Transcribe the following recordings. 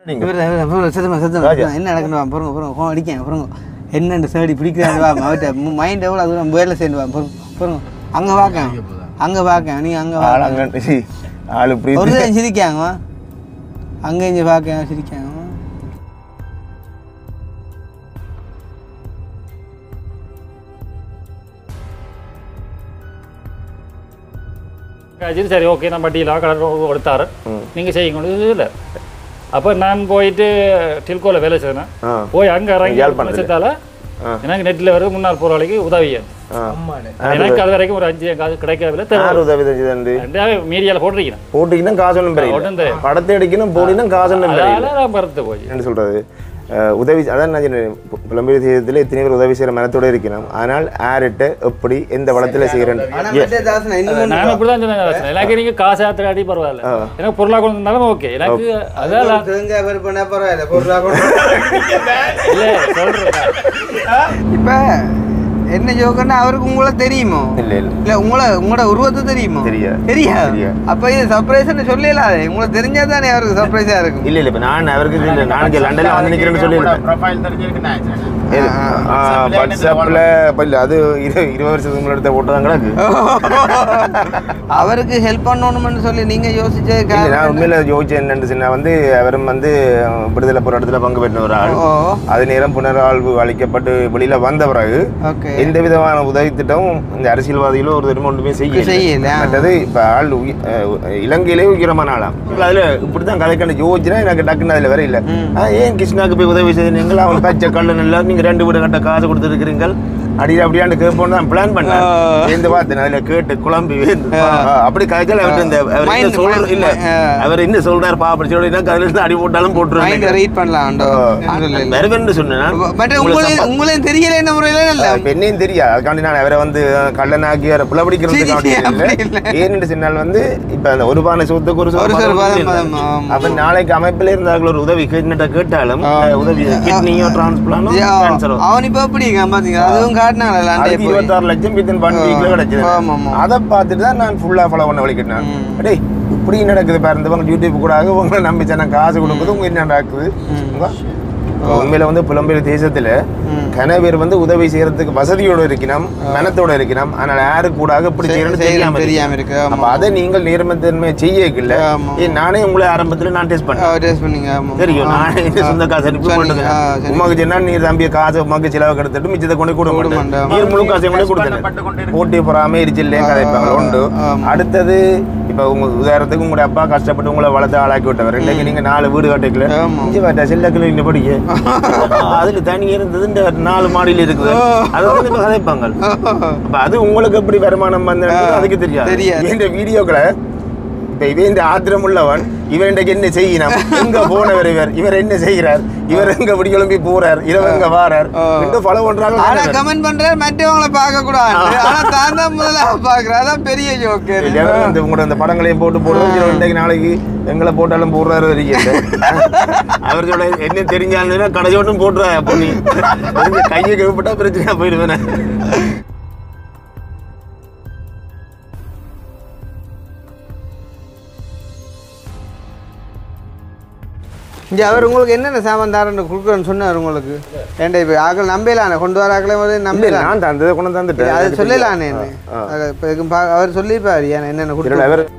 நீங்க இவர் தான், இவர் தான், இவர் சத்தமா சத்தமா ராஜா. என்ன நடக்கணும் பொறுங்க பொறுங்க ஃபோன் அடிக்கேன் பொறுங்க என்னென்று தேடி பிடிக்கிறாங்க வா அவர்கிட்ட மைண்ட் எவ்வளோ தூரம் வேலை செய்யணும் வா பொறுங்க பொறுங்க அங்கே பார்க்கேன் அங்கே பார்க்கேன் நீ அங்கே ஆள் அங்க சி, ஆள் இப்படி ஒரு தான் சிரிக்காங்க வா அங்கே இங்கே பார்க்க சிரிக்காங்க வா. காய்ச்சி சரி ஓகே நம்ம டீலாக கலர் கொடுத்தாரு நீங்கள் செய்யுங்க இல்லை அப்போ நான் போயிட்டு டில்கோவில் வேலை செய்தேன் ஆ. போய் அங்கே இறங்கி யாழ்ப்பாணத்துல? வச்சதால எனக்கு நெட்டில் வரும் முன்னாள் போராளிக்கு உதவியா ஆ. எனக்கு அது வரைக்கும் ஒரு அஞ்சு காசு கிடைக்கவில்லை யார் உதவி செஞ்சது ரெண்டாவே மீடியாவில் போட்டிருக்கிறேன் போட்டிங்கன்னா காசு ஒன்றும் பெரிய ஒன்றும் தெரியும் படத்தை எடுக்கணும் போட்டினா காசு ஒன்றும் பெரிய அதனால நான் பறந்து போய் என்ன சொல்றது அஹ் உதவி அதான் நான் சொன்னேன், பு- புலம்பெயர் செய்யறதுல எத்தனை பேர் உதவி செய்யற மனத்தோட இருக்கணும் ஆனால் யார்கிட்ட எப்படி எந்த வளத்துல செய்யறேன் ஆனா மற்ற தாசனா இன்னும் நான் இப்படி தான் சொன்னேன் எனக்கு நீங்கள் காசு ஆத்திர அடி பரவாயில்ல எனக்கு பொருளாக கொண்டு வந்தாலும் ஓகே எனக்கு அதான் தேங்காய் பருப்புனா பரவாயில்ல பொருளா இல்லை சொல்கிறேன் இப்போ என்ன ஜோக்கர்னா அவருக்கு உங்களை தெரியுமோ இல்ல இல்ல இல்ல உங்களை உங்களோட உருவத்தை தெரியுமோ தெரியாது. தெரியா தெரியாது. அப்ப இது சர்ப்ரைஸ்னு சொல்லலாது உங்களுக்கு தெரிஞ்சா தானே அவருக்கு சர்ப்ரைஸா இருக்கும் இல்ல இல்ல இப்ப நான் அவருக்கு இல்ல நான் இங்க லண்டன்ல வந்து நிக்கிறேன்னு சொல்லியிருந்தேன் ப்ரொஃபைல் தெரிஞ்சிருக்கு நான் இது, ஆ, வாட்ஸ்அப்ல இப்ப இல்ல அது இரு இருபது வருஷத்துக்கு முன்னாடி எடுத்த போட்டோ தான் கிடக்கு அவருக்கு ஹெல்ப் பண்ணணும்னு சொல்லி நீங்க யோசிச்ச இல்ல நான் காரணம் உண்மையில யோசிச்சேன் என்னன்னு சொன்னா வந்து அவரும் வந்து அஹ், விடுதலை போராட்டத்துல பங்கு பெற்ற ஒரு ஆள் ஓ அது நேரம் புனர்வாழ்வு அளிக்கப்பட்டு வெளியில வந்த பிறகு ஓகே எந்த விதமான உதவி திட்டமும் இந்த அரசியல்வாதிகளும் ஒரு தடவை ஒன்றுமே செய்யல செய்யல, ஆ. மற்றது இப்ப ஆள் உயி- அஹ் இலங்கையிலே உயரமான ஆளாம் அதுல இப்படித்தான் கதைக்கண்டு யோசிச்சுனா எனக்கு டக்குன்னு அதுல வேற இல்ல ஆ, ஏன் கிருஷ்ணாக்கு போய் உதவி செய்தீங்க அவன் பச்சை கல்லு நல்லா நீங்க ரெண்டு வீடு கட்ட காசு கொடுத்துருக்கிறீங்க அடி அப்படியாண்டு கேட்போம் தான் பிளான் பண்ணேன் சேர்ந்து பார்த்தேன் அதுல கேட்டு குழம்பி வேந்து. ஆ, அப்படி கதைக்கல அவர் இந்த அவர் என்ன Mind- சொல்ற mind- இல்ல ஆ. அவர் என்ன சொல்றாரு பா அப்படி சொல்லினா கதையில இருந்து அடி போட்டாலும் மைண்ட் போட்டுருவாங்க ரீட் பண்ணலாம் வருவேன்னு சொன்னேன் பட் உங்களுக்கு உங்களையும் தெரியல என்ன முறையில இல்ல இப்ப என்னையும் தெரியாது அதுக்காண்டி நான் அவரை வந்து கள்ளனாக்கி அவரை புலபிடிக்கிறதுக்காண்டி சரி, அப்படி இல்லை இல்லை. ஏன்னு சொன்னால் வந்து இப்ப அந்த ஒரு பானை சொத்துக்கு ஒரு ஒரு சோறு சோறு பானை பாதம், இல்லை. ஆமா. அப்ப நாளைக்கு அமைப்பில் இருந்தார்கள் ஒரு உதவி கேட்டுட்ட கேட்டாலும் அஹ், உதவி கிட்னியோ டிரான்ஸ்பிளானோ கேன்சரோ அவன் இப்ப எப்படி இருக்கான் பாத்தீங்க அதுவும் காட்டினாங்கல்ல அதுக்கு போய் இருபத்தாறு லட்சம் வித்தின் ஒன் வீக்ல கிடைச்சது ஆமா, ஆமா. அதை பார்த்துட்டு தான் நான் ஃபுல்லா ஃபாலோ பண்ண வலிக்கிட்டேன் டேய் இப்படி நடக்குது பாரு இந்த பக்கம் யூடியூப் கூட உங்களை நம்பிச்சா நான் காசு கொடுக்குது உங்க என்ன நடக்குது உங்க- உண்மையில வந்து புலம்பெயர் தேசத்துல கன பேர் வந்து உதவி செய்யறதுக்கு வசதியோட இருக்கணும் மனத்தோட இருக்கணும் ஆனால் யாரு கூட இப்படி செய்யறது செய்யறது தெரியாம தெரியாம இருக்கு இருக்கு, ஆமா. அப்ப அதை நீங்கள் நேர்மத்தன்மை செய்யல ஆமா. ஏன் நானே உங்களை ஆரம்பத்துல நான் டெஸ்ட் பண்ணேன் டேஸ்ட் பண்ணீங்க ஆமா தெரியும் நானே இந்த சொந்த காசு அனுப்பி சொன்னீங்க. ஆ, போட்டுக்கிறேன் சரி. உமாக்கு சொன்னா நீ தம்பிய காசு உமாக்கு செலவு கெடுத்துட்டு மிச்சத்தை கொண்டு கூட கொடுக்க மாட்டேன் மாட்டேன். நீர் முழு காசையும் கொண்டு கொடுத்தேன் போட்டி பொறாம எரிச்சல்லே கதைப்பாங்க உண்டு ஆமா. அடுத்தது இப்ப உங்க உதாரணத்துக்கு உங்களுடைய அப்பா கஷ்டப்பட்டு உங்களை வளர்த்து ஆளாக்கி விட்டவர் இன்னைக்கு நீங்க நாலு வீடு கட்டிக்கல ஆமா. இஞ்சி வாட்டா செல்ல கிலோ இன்னும் படிக்க அதுல தனி இருந்தது இந்த நாலு மாடியில் இருக்குது அதை வந்து இப்ப கதைப்பாங்க அப்ப அது உங்களுக்கு எப்படி வருமானம் வந்து அதுக்கு தெரியாது தெரியாது. இந்த வீடியோக்களை இப்ப இவன் இந்த ஆத்திரம் உள்ளவன் இவன் இன்றைக்கு என்ன செய்யணும் எங்க போனவர் இவர் இவர் என்ன செய்கிறார் இவர் எங்க விடி கிளம்பி போறார் இரவு எங்க வாரார் என்று ஃபாலோ ஆனா பண்றாங்க கமெண்ட் பண்றாரு மற்றவங்கள பார்க்க கூடாது ஆனா தான் தான் முதல்ல பாக்குறேன் அதான் பெரிய ஜோக்கு எவரும் இந்த உங்களோட இந்த படங்களையும் போட்டு போடுவோம் இன்றைக்கு நாளைக்கு எங்களை போட்டாலும் போடுறாரு வரைக்கும் அவர் சொல்ல என்ன தெரிஞ்சாலும் கடைச்சோட்டும் போட்டுறா அப்போ நீ தெரிஞ்ச கையை கழுவிட்டா பிரச்சனையா போயிடுவேன் இங்க அவர் உங்களுக்கு என்னென்ன சாமான் தாரன்னு கொடுக்குறேன்னு சொன்னார் உங்களுக்கு ஏன்டா இப்போ ஆக்கள் நம்பலானே கொண்டு வர ஆக்களே வந்து இல்ல நம்பலாம் நான் தந்ததை கொண்டு தந்துட்டேன் அது சொல்லலானே இப்போ இதுக்கு பா- அவர் சொல்லிப்பாரு ஏன் என்னென்ன இல்ல, கொடுத்து அவர்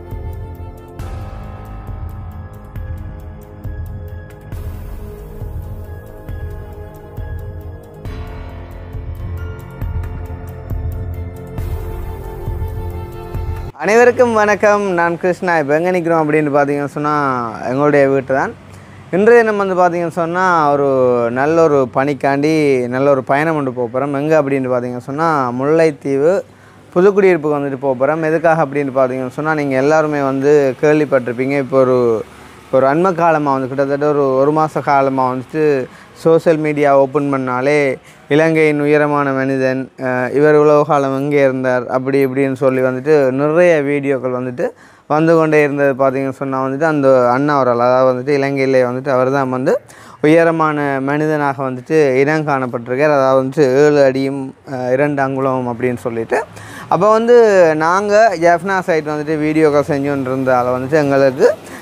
அனைவருக்கும் வணக்கம் நான் கிருஷ்ணா இப்போ எங்கே நிற்கிறோம் அப்படின்னு பார்த்தீங்கன்னு சொன்னால் எங்களுடைய வீட்டு தான் இன்றைய நம்ம வந்து பார்த்தீங்கன்னு சொன்னால் ஒரு நல்ல ஒரு பணிக்காண்டி நல்ல ஒரு பயணம் கொண்டு போக போகிறோம் எங்கே அப்படின்னு பார்த்தீங்கன்னு சொன்னால் முல்லைத்தீவு புதுக்குடியிருப்புக்கு வந்துட்டு போக போகிறோம் எதுக்காக அப்படின்னு பார்த்தீங்கன்னு சொன்னால் நீங்கள் எல்லாருமே வந்து கேள்விப்பட்டிருப்பீங்க இப்போ ஒரு இப்போ ஒரு அண்மை காலமாக வந்து கிட்டத்தட்ட ஒரு ஒரு மாத காலமாக வந்துட்டு சோஷியல் மீடியா ஓப்பன் பண்ணாலே இலங்கையின் உயரமான மனிதன் அஹ் இவர் உலக காலம் எங்கே இருந்தார் அப்படி இப்படின்னு சொல்லி வந்துட்டு நிறைய வீடியோக்கள் வந்துட்டு வந்து கொண்டே இருந்தது பார்த்தீங்கன்னு சொன்னால் வந்துட்டு அந்த அண்ணா அவரால் அதாவது வந்துட்டு இலங்கையிலே வந்துட்டு அவர் தான் வந்து உயரமான மனிதனாக வந்துட்டு இனம் காணப்பட்டிருக்கார் அதாவது வந்துட்டு ஏழு அடியும் அஹ் இரண்டு அங்குலம் அப்படின்னு சொல்லிட்டு அப்போ வந்து நாங்கள் ஜெஃப்னா சைட் வந்துட்டு வீடியோக்கள் செஞ்சுட்டு இருந்தால வந்துட்டு எங்களுக்கு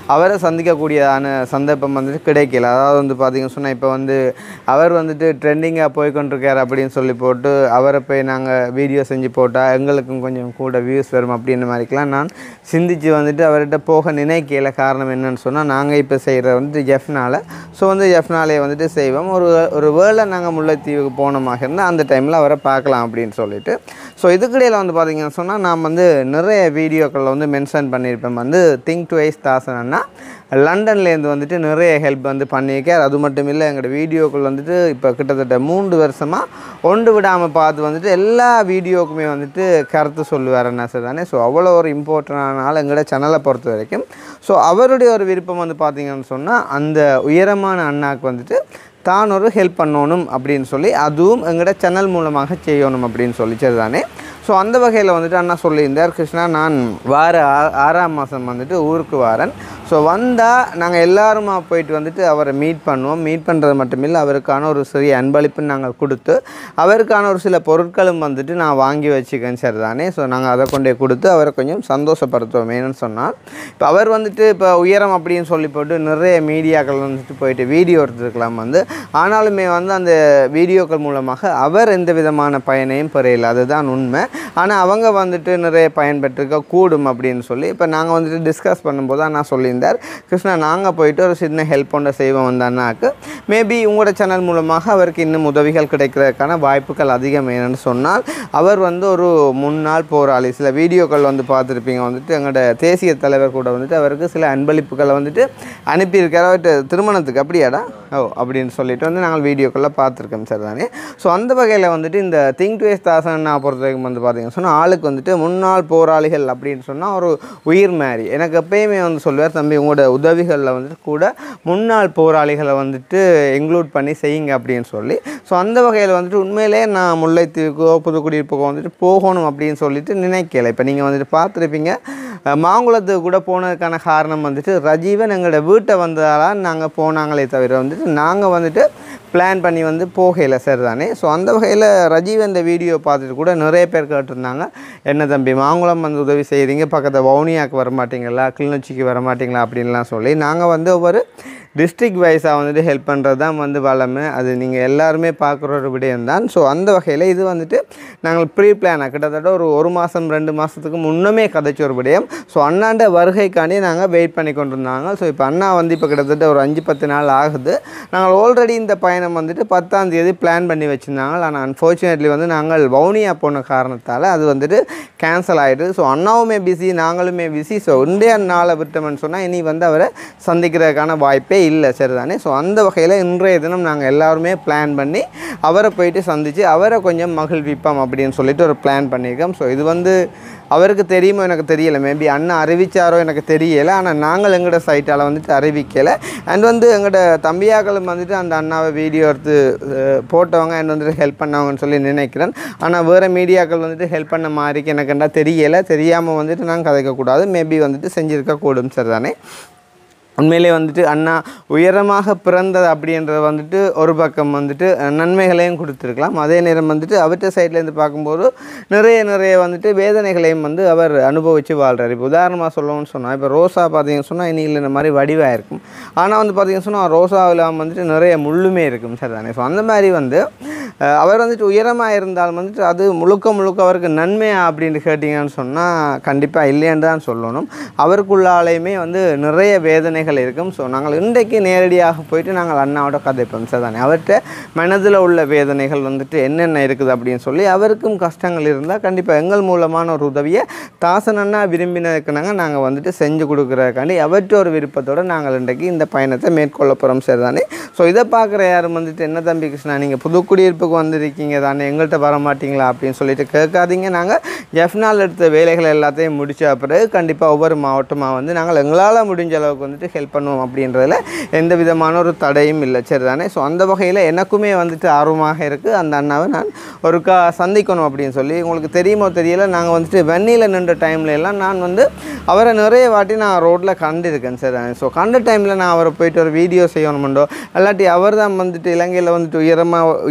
அவரை சந்திக்கக்கூடியதான சந்தர்ப்பம் வந்துட்டு கிடைக்கல அதாவது வந்து பார்த்தீங்கன்னு சொன்னால் இப்போ வந்து அவர் வந்துட்டு ட்ரெண்டிங்காக போய்க்கொண்டிருக்கார் அப்படின்னு சொல்லி போட்டு அவரை போய் நாங்கள் வீடியோ செஞ்சு போட்டால் எங்களுக்கும் கொஞ்சம் கூட வியூஸ் வரும் அப்படின்ற மாதிரிக்கெலாம் நான் சிந்திச்சு வந்துட்டு அவர்கிட்ட போக நினைக்கல காரணம் என்னன்னு சொன்னால் நாங்கள் இப்போ செய்கிற வந்துட்டு ஜெஃப்னால ஸோ வந்து ஜெஃப்னாலே வந்துட்டு செய்வோம் ஒரு ஒரு வேளை நாங்கள் முல்லைத்தீவுக்கு போனோமாக இருந்தால் அந்த டைமில் அவரை பார்க்கலாம் அப்படின்னு சொல்லிட்டு ஸோ இதுக்கிடையில் வந்து பார்த்தீங்கன்னு சொன்னால் நான் வந்து நிறைய வீடியோக்களில் வந்து மென்ஷன் பண்ணியிருப்பேன் வந்து திங்க் டு வைஸ் தாசனா லண்டன்லேருந்து வந்துட்டு நிறைய ஹெல்ப் வந்து பண்ணியிருக்கார் அது மட்டும் இல்லை எங்களோட வீடியோக்கள் வந்துட்டு இப்போ கிட்டத்தட்ட மூன்று வருஷமாக ஒன்று விடாமல் பார்த்து வந்துட்டு எல்லா வீடியோக்குமே வந்துட்டு கருத்து சொல்லுவார் என்ன சார் தானே ஸோ அவ்வளோ ஒரு இம்பார்ட்டண்டான ஆள் எங்களோட சேனலை பொறுத்த வரைக்கும் ஸோ அவருடைய ஒரு விருப்பம் வந்து பார்த்தீங்கன்னு சொன்னால் அந்த உயரமான அண்ணாக்கு வந்துட்டு தான் ஒரு ஹெல்ப் பண்ணணும் அப்படின்னு சொல்லி அதுவும் எங்களோட சேனல் மூலமாக செய்யணும் அப்படின்னு சொல்லி சரிதானே ஸோ அந்த வகையில் வந்துட்டு அண்ணா சொல்லியிருந்தார் கிருஷ்ணா நான் வார ஆ- ஆறாம் மாதம் வந்துட்டு ஊருக்கு வாரேன் ஸோ வந்தால் நாங்கள் எல்லாருமா போயிட்டு வந்துட்டு அவரை மீட் பண்ணுவோம் மீட் பண்ணுறது மட்டுமில்லை அவருக்கான ஒரு சிறிய அன்பளிப்புன்னு நாங்கள் கொடுத்து அவருக்கான ஒரு சில பொருட்களும் வந்துட்டு நான் வாங்கி வச்சுக்கேன் சரி தானே ஸோ நாங்கள் அதை கொண்டே கொடுத்து அவரை கொஞ்சம் சந்தோஷப்படுத்துவோம் ஏன்னு சொன்னால் இப்போ அவர் வந்துட்டு இப்போ உயரம் அப்படின்னு சொல்லி போட்டு நிறைய மீடியாக்கள் வந்துட்டு போயிட்டு வீடியோ எடுத்துருக்கலாம் வந்து ஆனாலுமே வந்து அந்த வீடியோக்கள் மூலமாக அவர் எந்த விதமான பயனையும் பெறையில அதுதான் உண்மை ஆனால் அவங்க வந்துட்டு நிறைய பயன்பெற்றிருக்க கூடும் அப்படின்னு சொல்லி இப்போ நாங்கள் வந்துட்டு டிஸ்கஸ் பண்ணும்போது தான் நான் சொல்லியிருந்தார் கிருஷ்ணா நாங்கள் போயிட்டு ஒரு சின்ன ஹெல்ப் ஒன்றை செய்வோம் அந்த அண்ணாக்கு மேபி உங்களோட சேனல் மூலமாக அவருக்கு இன்னும் உதவிகள் கிடைக்கிறதுக்கான வாய்ப்புகள் அதிகம் என்னன்னு சொன்னால் அவர் வந்து ஒரு முன்னாள் போராளி சில வீடியோக்கள் வந்து பார்த்துருப்பீங்க வந்துட்டு எங்களோட தேசிய தலைவர் கூட வந்துட்டு அவருக்கு சில அன்பளிப்புகளை வந்துட்டு அனுப்பியிருக்காரு அவர்கிட்ட திருமணத்துக்கு அப்படியாடா ஓ அப்படின்னு சொல்லிட்டு வந்து நாங்கள் வீடியோக்களில் பார்த்துருக்கோம் சார் தானே ஸோ அந்த வகையில் வந்துட்டு இந்த திங்க் டு வேஸ் தாசன் நான் பொறுத்த வரைக்கும் வந்து பார்த்தீங்கன்னு சொன்னால் ஆளுக்கு வந்துட்டு முன்னாள் போராளிகள் அப்படின்னு சொன்னால் ஒரு உயிர் மாதிரி எனக்கு எப்பயுமே வந்து சொல்லுவார் தம்பி உங்களோட உதவிகளில் வந்துட்டு கூட முன்னாள் போராளிகளை வந்துட்டு இன்க்ளூட் பண்ணி செய்யுங்க அப்படின்னு சொல்லி ஸோ அந்த வகையில் வந்துட்டு உண்மையிலே நான் முல்லைத்தீவுக்கோ புதுக்குடியிருப்புக்கோ வந்துட்டு போகணும் அப்படின்னு சொல்லிட்டு நினைக்கல இப்போ நீங்கள் வந்துட்டு பார்த்துருப்பீங்க அஹ் மாங்குளத்துக்கு கூட போனதுக்கான காரணம் வந்துட்டு ரஜீவன் எங்களோட வீட்டை வந்ததால் நாங்கள் போனாங்களே தவிர வந்துட்டு நாங்கள் வந்துட்டு பிளான் பண்ணி வந்து போகல சார் தானே ஸோ அந்த வகையில் ரஜீவ் இந்த வீடியோ பார்த்துட்டு கூட நிறைய பேர் கேட்டிருந்தாங்க என்ன தம்பி மாங்குளம் வந்து உதவி செய்கிறீங்க பக்கத்தில் வவுனியாவுக்கு வர மாட்டீங்களா கிளிநொச்சிக்கு வர மாட்டீங்களா அப்படின்லாம் சொல்லி நாங்கள் வந்து ஒவ்வொரு டிஸ்ட்ரிக்ட் வைஸாக வந்துட்டு ஹெல்ப் பண்ணுறது தான் வந்து வளமை அது நீங்கள் எல்லாருமே பார்க்குற ஒரு விடயம் தான் ஸோ அந்த வகையில் இது வந்துட்டு நாங்கள் ப்ரீ பிளானாக கிட்டத்தட்ட ஒரு ஒரு மாதம் ரெண்டு மாதத்துக்கு முன்னமே கதைச்ச ஒரு விடயம் ஸோ அண்ணாண்ட வருகைக்காண்டி நாங்கள் வெயிட் பண்ணி கொண்டிருந்தாங்க ஸோ இப்போ அண்ணா வந்து இப்போ கிட்டத்தட்ட ஒரு அஞ்சு பத்து நாள் ஆகுது நாங்கள் ஆல்ரெடி இந்த பயணம் வந்துட்டு பத்தாம் தேதி பிளான் பண்ணி வச்சுருந்தாங்க ஆனால் அன்ஃபார்ச்சுனேட்லி வந்து நாங்கள் வவுனியா போன காரணத்தால் அது வந்துட்டு கேன்சல் ஆகிடுது ஸோ அண்ணாவுமே பிஸி நாங்களுமே பிஸி ஸோ இந்தியா நாளை விட்டோம்னு சொன்னால் இனி வந்து அவரை சந்திக்கிறதுக்கான வாய்ப்பே இல்லை சரிதானே ஸோ அந்த வகையில் இன்றைய தினம் நாங்கள் எல்லாருமே பிளான் பண்ணி அவரை போயிட்டு சந்தித்து அவரை கொஞ்சம் மகிழ்விப்போம் அப்படின்னு சொல்லிட்டு ஒரு பிளான் பண்ணியிருக்கோம் ஸோ இது வந்து அவருக்கு தெரியுமோ எனக்கு தெரியலை மேபி அண்ணன் அறிவிச்சாரோ எனக்கு தெரியலை ஆனால் நாங்கள் எங்களோட சைட்டால் வந்துட்டு அறிவிக்கலை அண்ட் வந்து எங்களோட தம்பியாக்களும் வந்துட்டு அந்த அண்ணாவை வீடியோ எடுத்து அஹ், போட்டவங்க அண்ட் வந்துட்டு ஹெல்ப் பண்ணவங்கன்னு சொல்லி நினைக்கிறேன் ஆனால் வேறு மீடியாக்கள் வந்துட்டு ஹெல்ப் பண்ண மாதிரிக்கு எனக்கு என்ன தெரியலை தெரியாமல் வந்துட்டு நான் கதைக்கக்கூடாது மேபி வந்துட்டு செஞ்சுருக்க கூடும் சரிதானே உண்மையிலே வந்துட்டு அண்ணா உயரமாக பிறந்தது அப்படின்றது வந்துட்டு ஒரு பக்கம் வந்துட்டு அஹ், நன்மைகளையும் கொடுத்துருக்கலாம் அதே நேரம் வந்துட்டு அவற்ற சைட்லேருந்து பார்க்கும்போது நிறைய நிறைய வந்துட்டு வேதனைகளையும் வந்து அவர் அனுபவித்து வாழ்றார் இப்போ உதாரணமாக சொல்லணும்னு சொன்னால் இப்போ ரோசா பார்த்தீங்கன்னு சொன்னால் இனியில் இந்த மாதிரி வடிவாக இருக்கும் ஆனால் வந்து பார்த்தீங்கன்னு சொன்னால் ரோசாவில் வந்துட்டு நிறைய முள்ளுமே இருக்கும் சார் தானே ஸோ அந்த மாதிரி வந்து அஹ், அவர் வந்துட்டு உயரமாக இருந்தாலும் வந்துட்டு அது முழுக்க முழுக்க அவருக்கு நன்மையா அப்படின்னு கேட்டிங்கன்னு சொன்னால் கண்டிப்பாக இல்லைன்னு தான் சொல்லணும் அவருக்குள்ளாலேயுமே வந்து நிறைய வேதனைகள் இருக்கும் ஸோ நாங்கள் இன்றைக்கு நேரடியாக போயிட்டு நாங்கள் அண்ணாவோட கதைப்போம் சார் தானே அவர்கிட்ட மனதில் உள்ள வேதனைகள் வந்துட்டு என்னென்ன இருக்குது அப்படின்னு சொல்லி அவருக்கும் கஷ்டங்கள் இருந்தால் கண்டிப்பாக எங்கள் மூலமான ஒரு உதவியை தாசன் அண்ணா விரும்பினதுக்குனாங்க நாங்கள் வந்துட்டு செஞ்சு கொடுக்குறதுக்காண்டி அவற்ற ஒரு விருப்பத்தோடு நாங்கள் இன்றைக்கு இந்த பயணத்தை மேற்கொள்ள போகிறோம் சார் தானே ஸோ இதை பார்க்குற யாரும் வந்துட்டு என்ன தம்பி கிருஷ்ணா நீங்கள் புது குடியிருப்புக்கு வந்திருக்கீங்க தானே எங்கள்கிட்ட வர மாட்டீங்களா அப்படின்னு சொல்லிட்டு கேட்காதீங்க நாங்கள் ஜெஃப்னால் எடுத்த வேலைகள் எல்லாத்தையும் முடிச்ச பிறகு கண்டிப்பாக ஒவ்வொரு மாவட்டமாக வந்து நாங்கள் எங்களால் முடிஞ்ச அளவுக்கு வந்துட்டு ஹெல்ப் பண்ணுவோம் அப்படின்றதுல எந்த விதமான ஒரு தடையும் இல்லை சரி தானே ஸோ அந்த வகையில் எனக்குமே வந்துட்டு ஆர்வமாக இருக்குது அந்த அண்ணாவை நான் ஒருக்கா சந்திக்கணும் அப்படின்னு சொல்லி உங்களுக்கு தெரியுமோ தெரியல நாங்கள் வந்துட்டு வெண்ணியில் நின்ற டைம்ல எல்லாம் நான் வந்து அவரை நிறைய வாட்டி நான் ரோட்டில் கண்டிருக்கேன் சார் ஸோ கண்ட டைமில் நான் அவரை போயிட்டு ஒரு வீடியோ செய்யணுமுண்டோ இல்லாட்டி அவர் தான் வந்துட்டு இலங்கையில் வந்துட்டு உயரமாக உயரமாக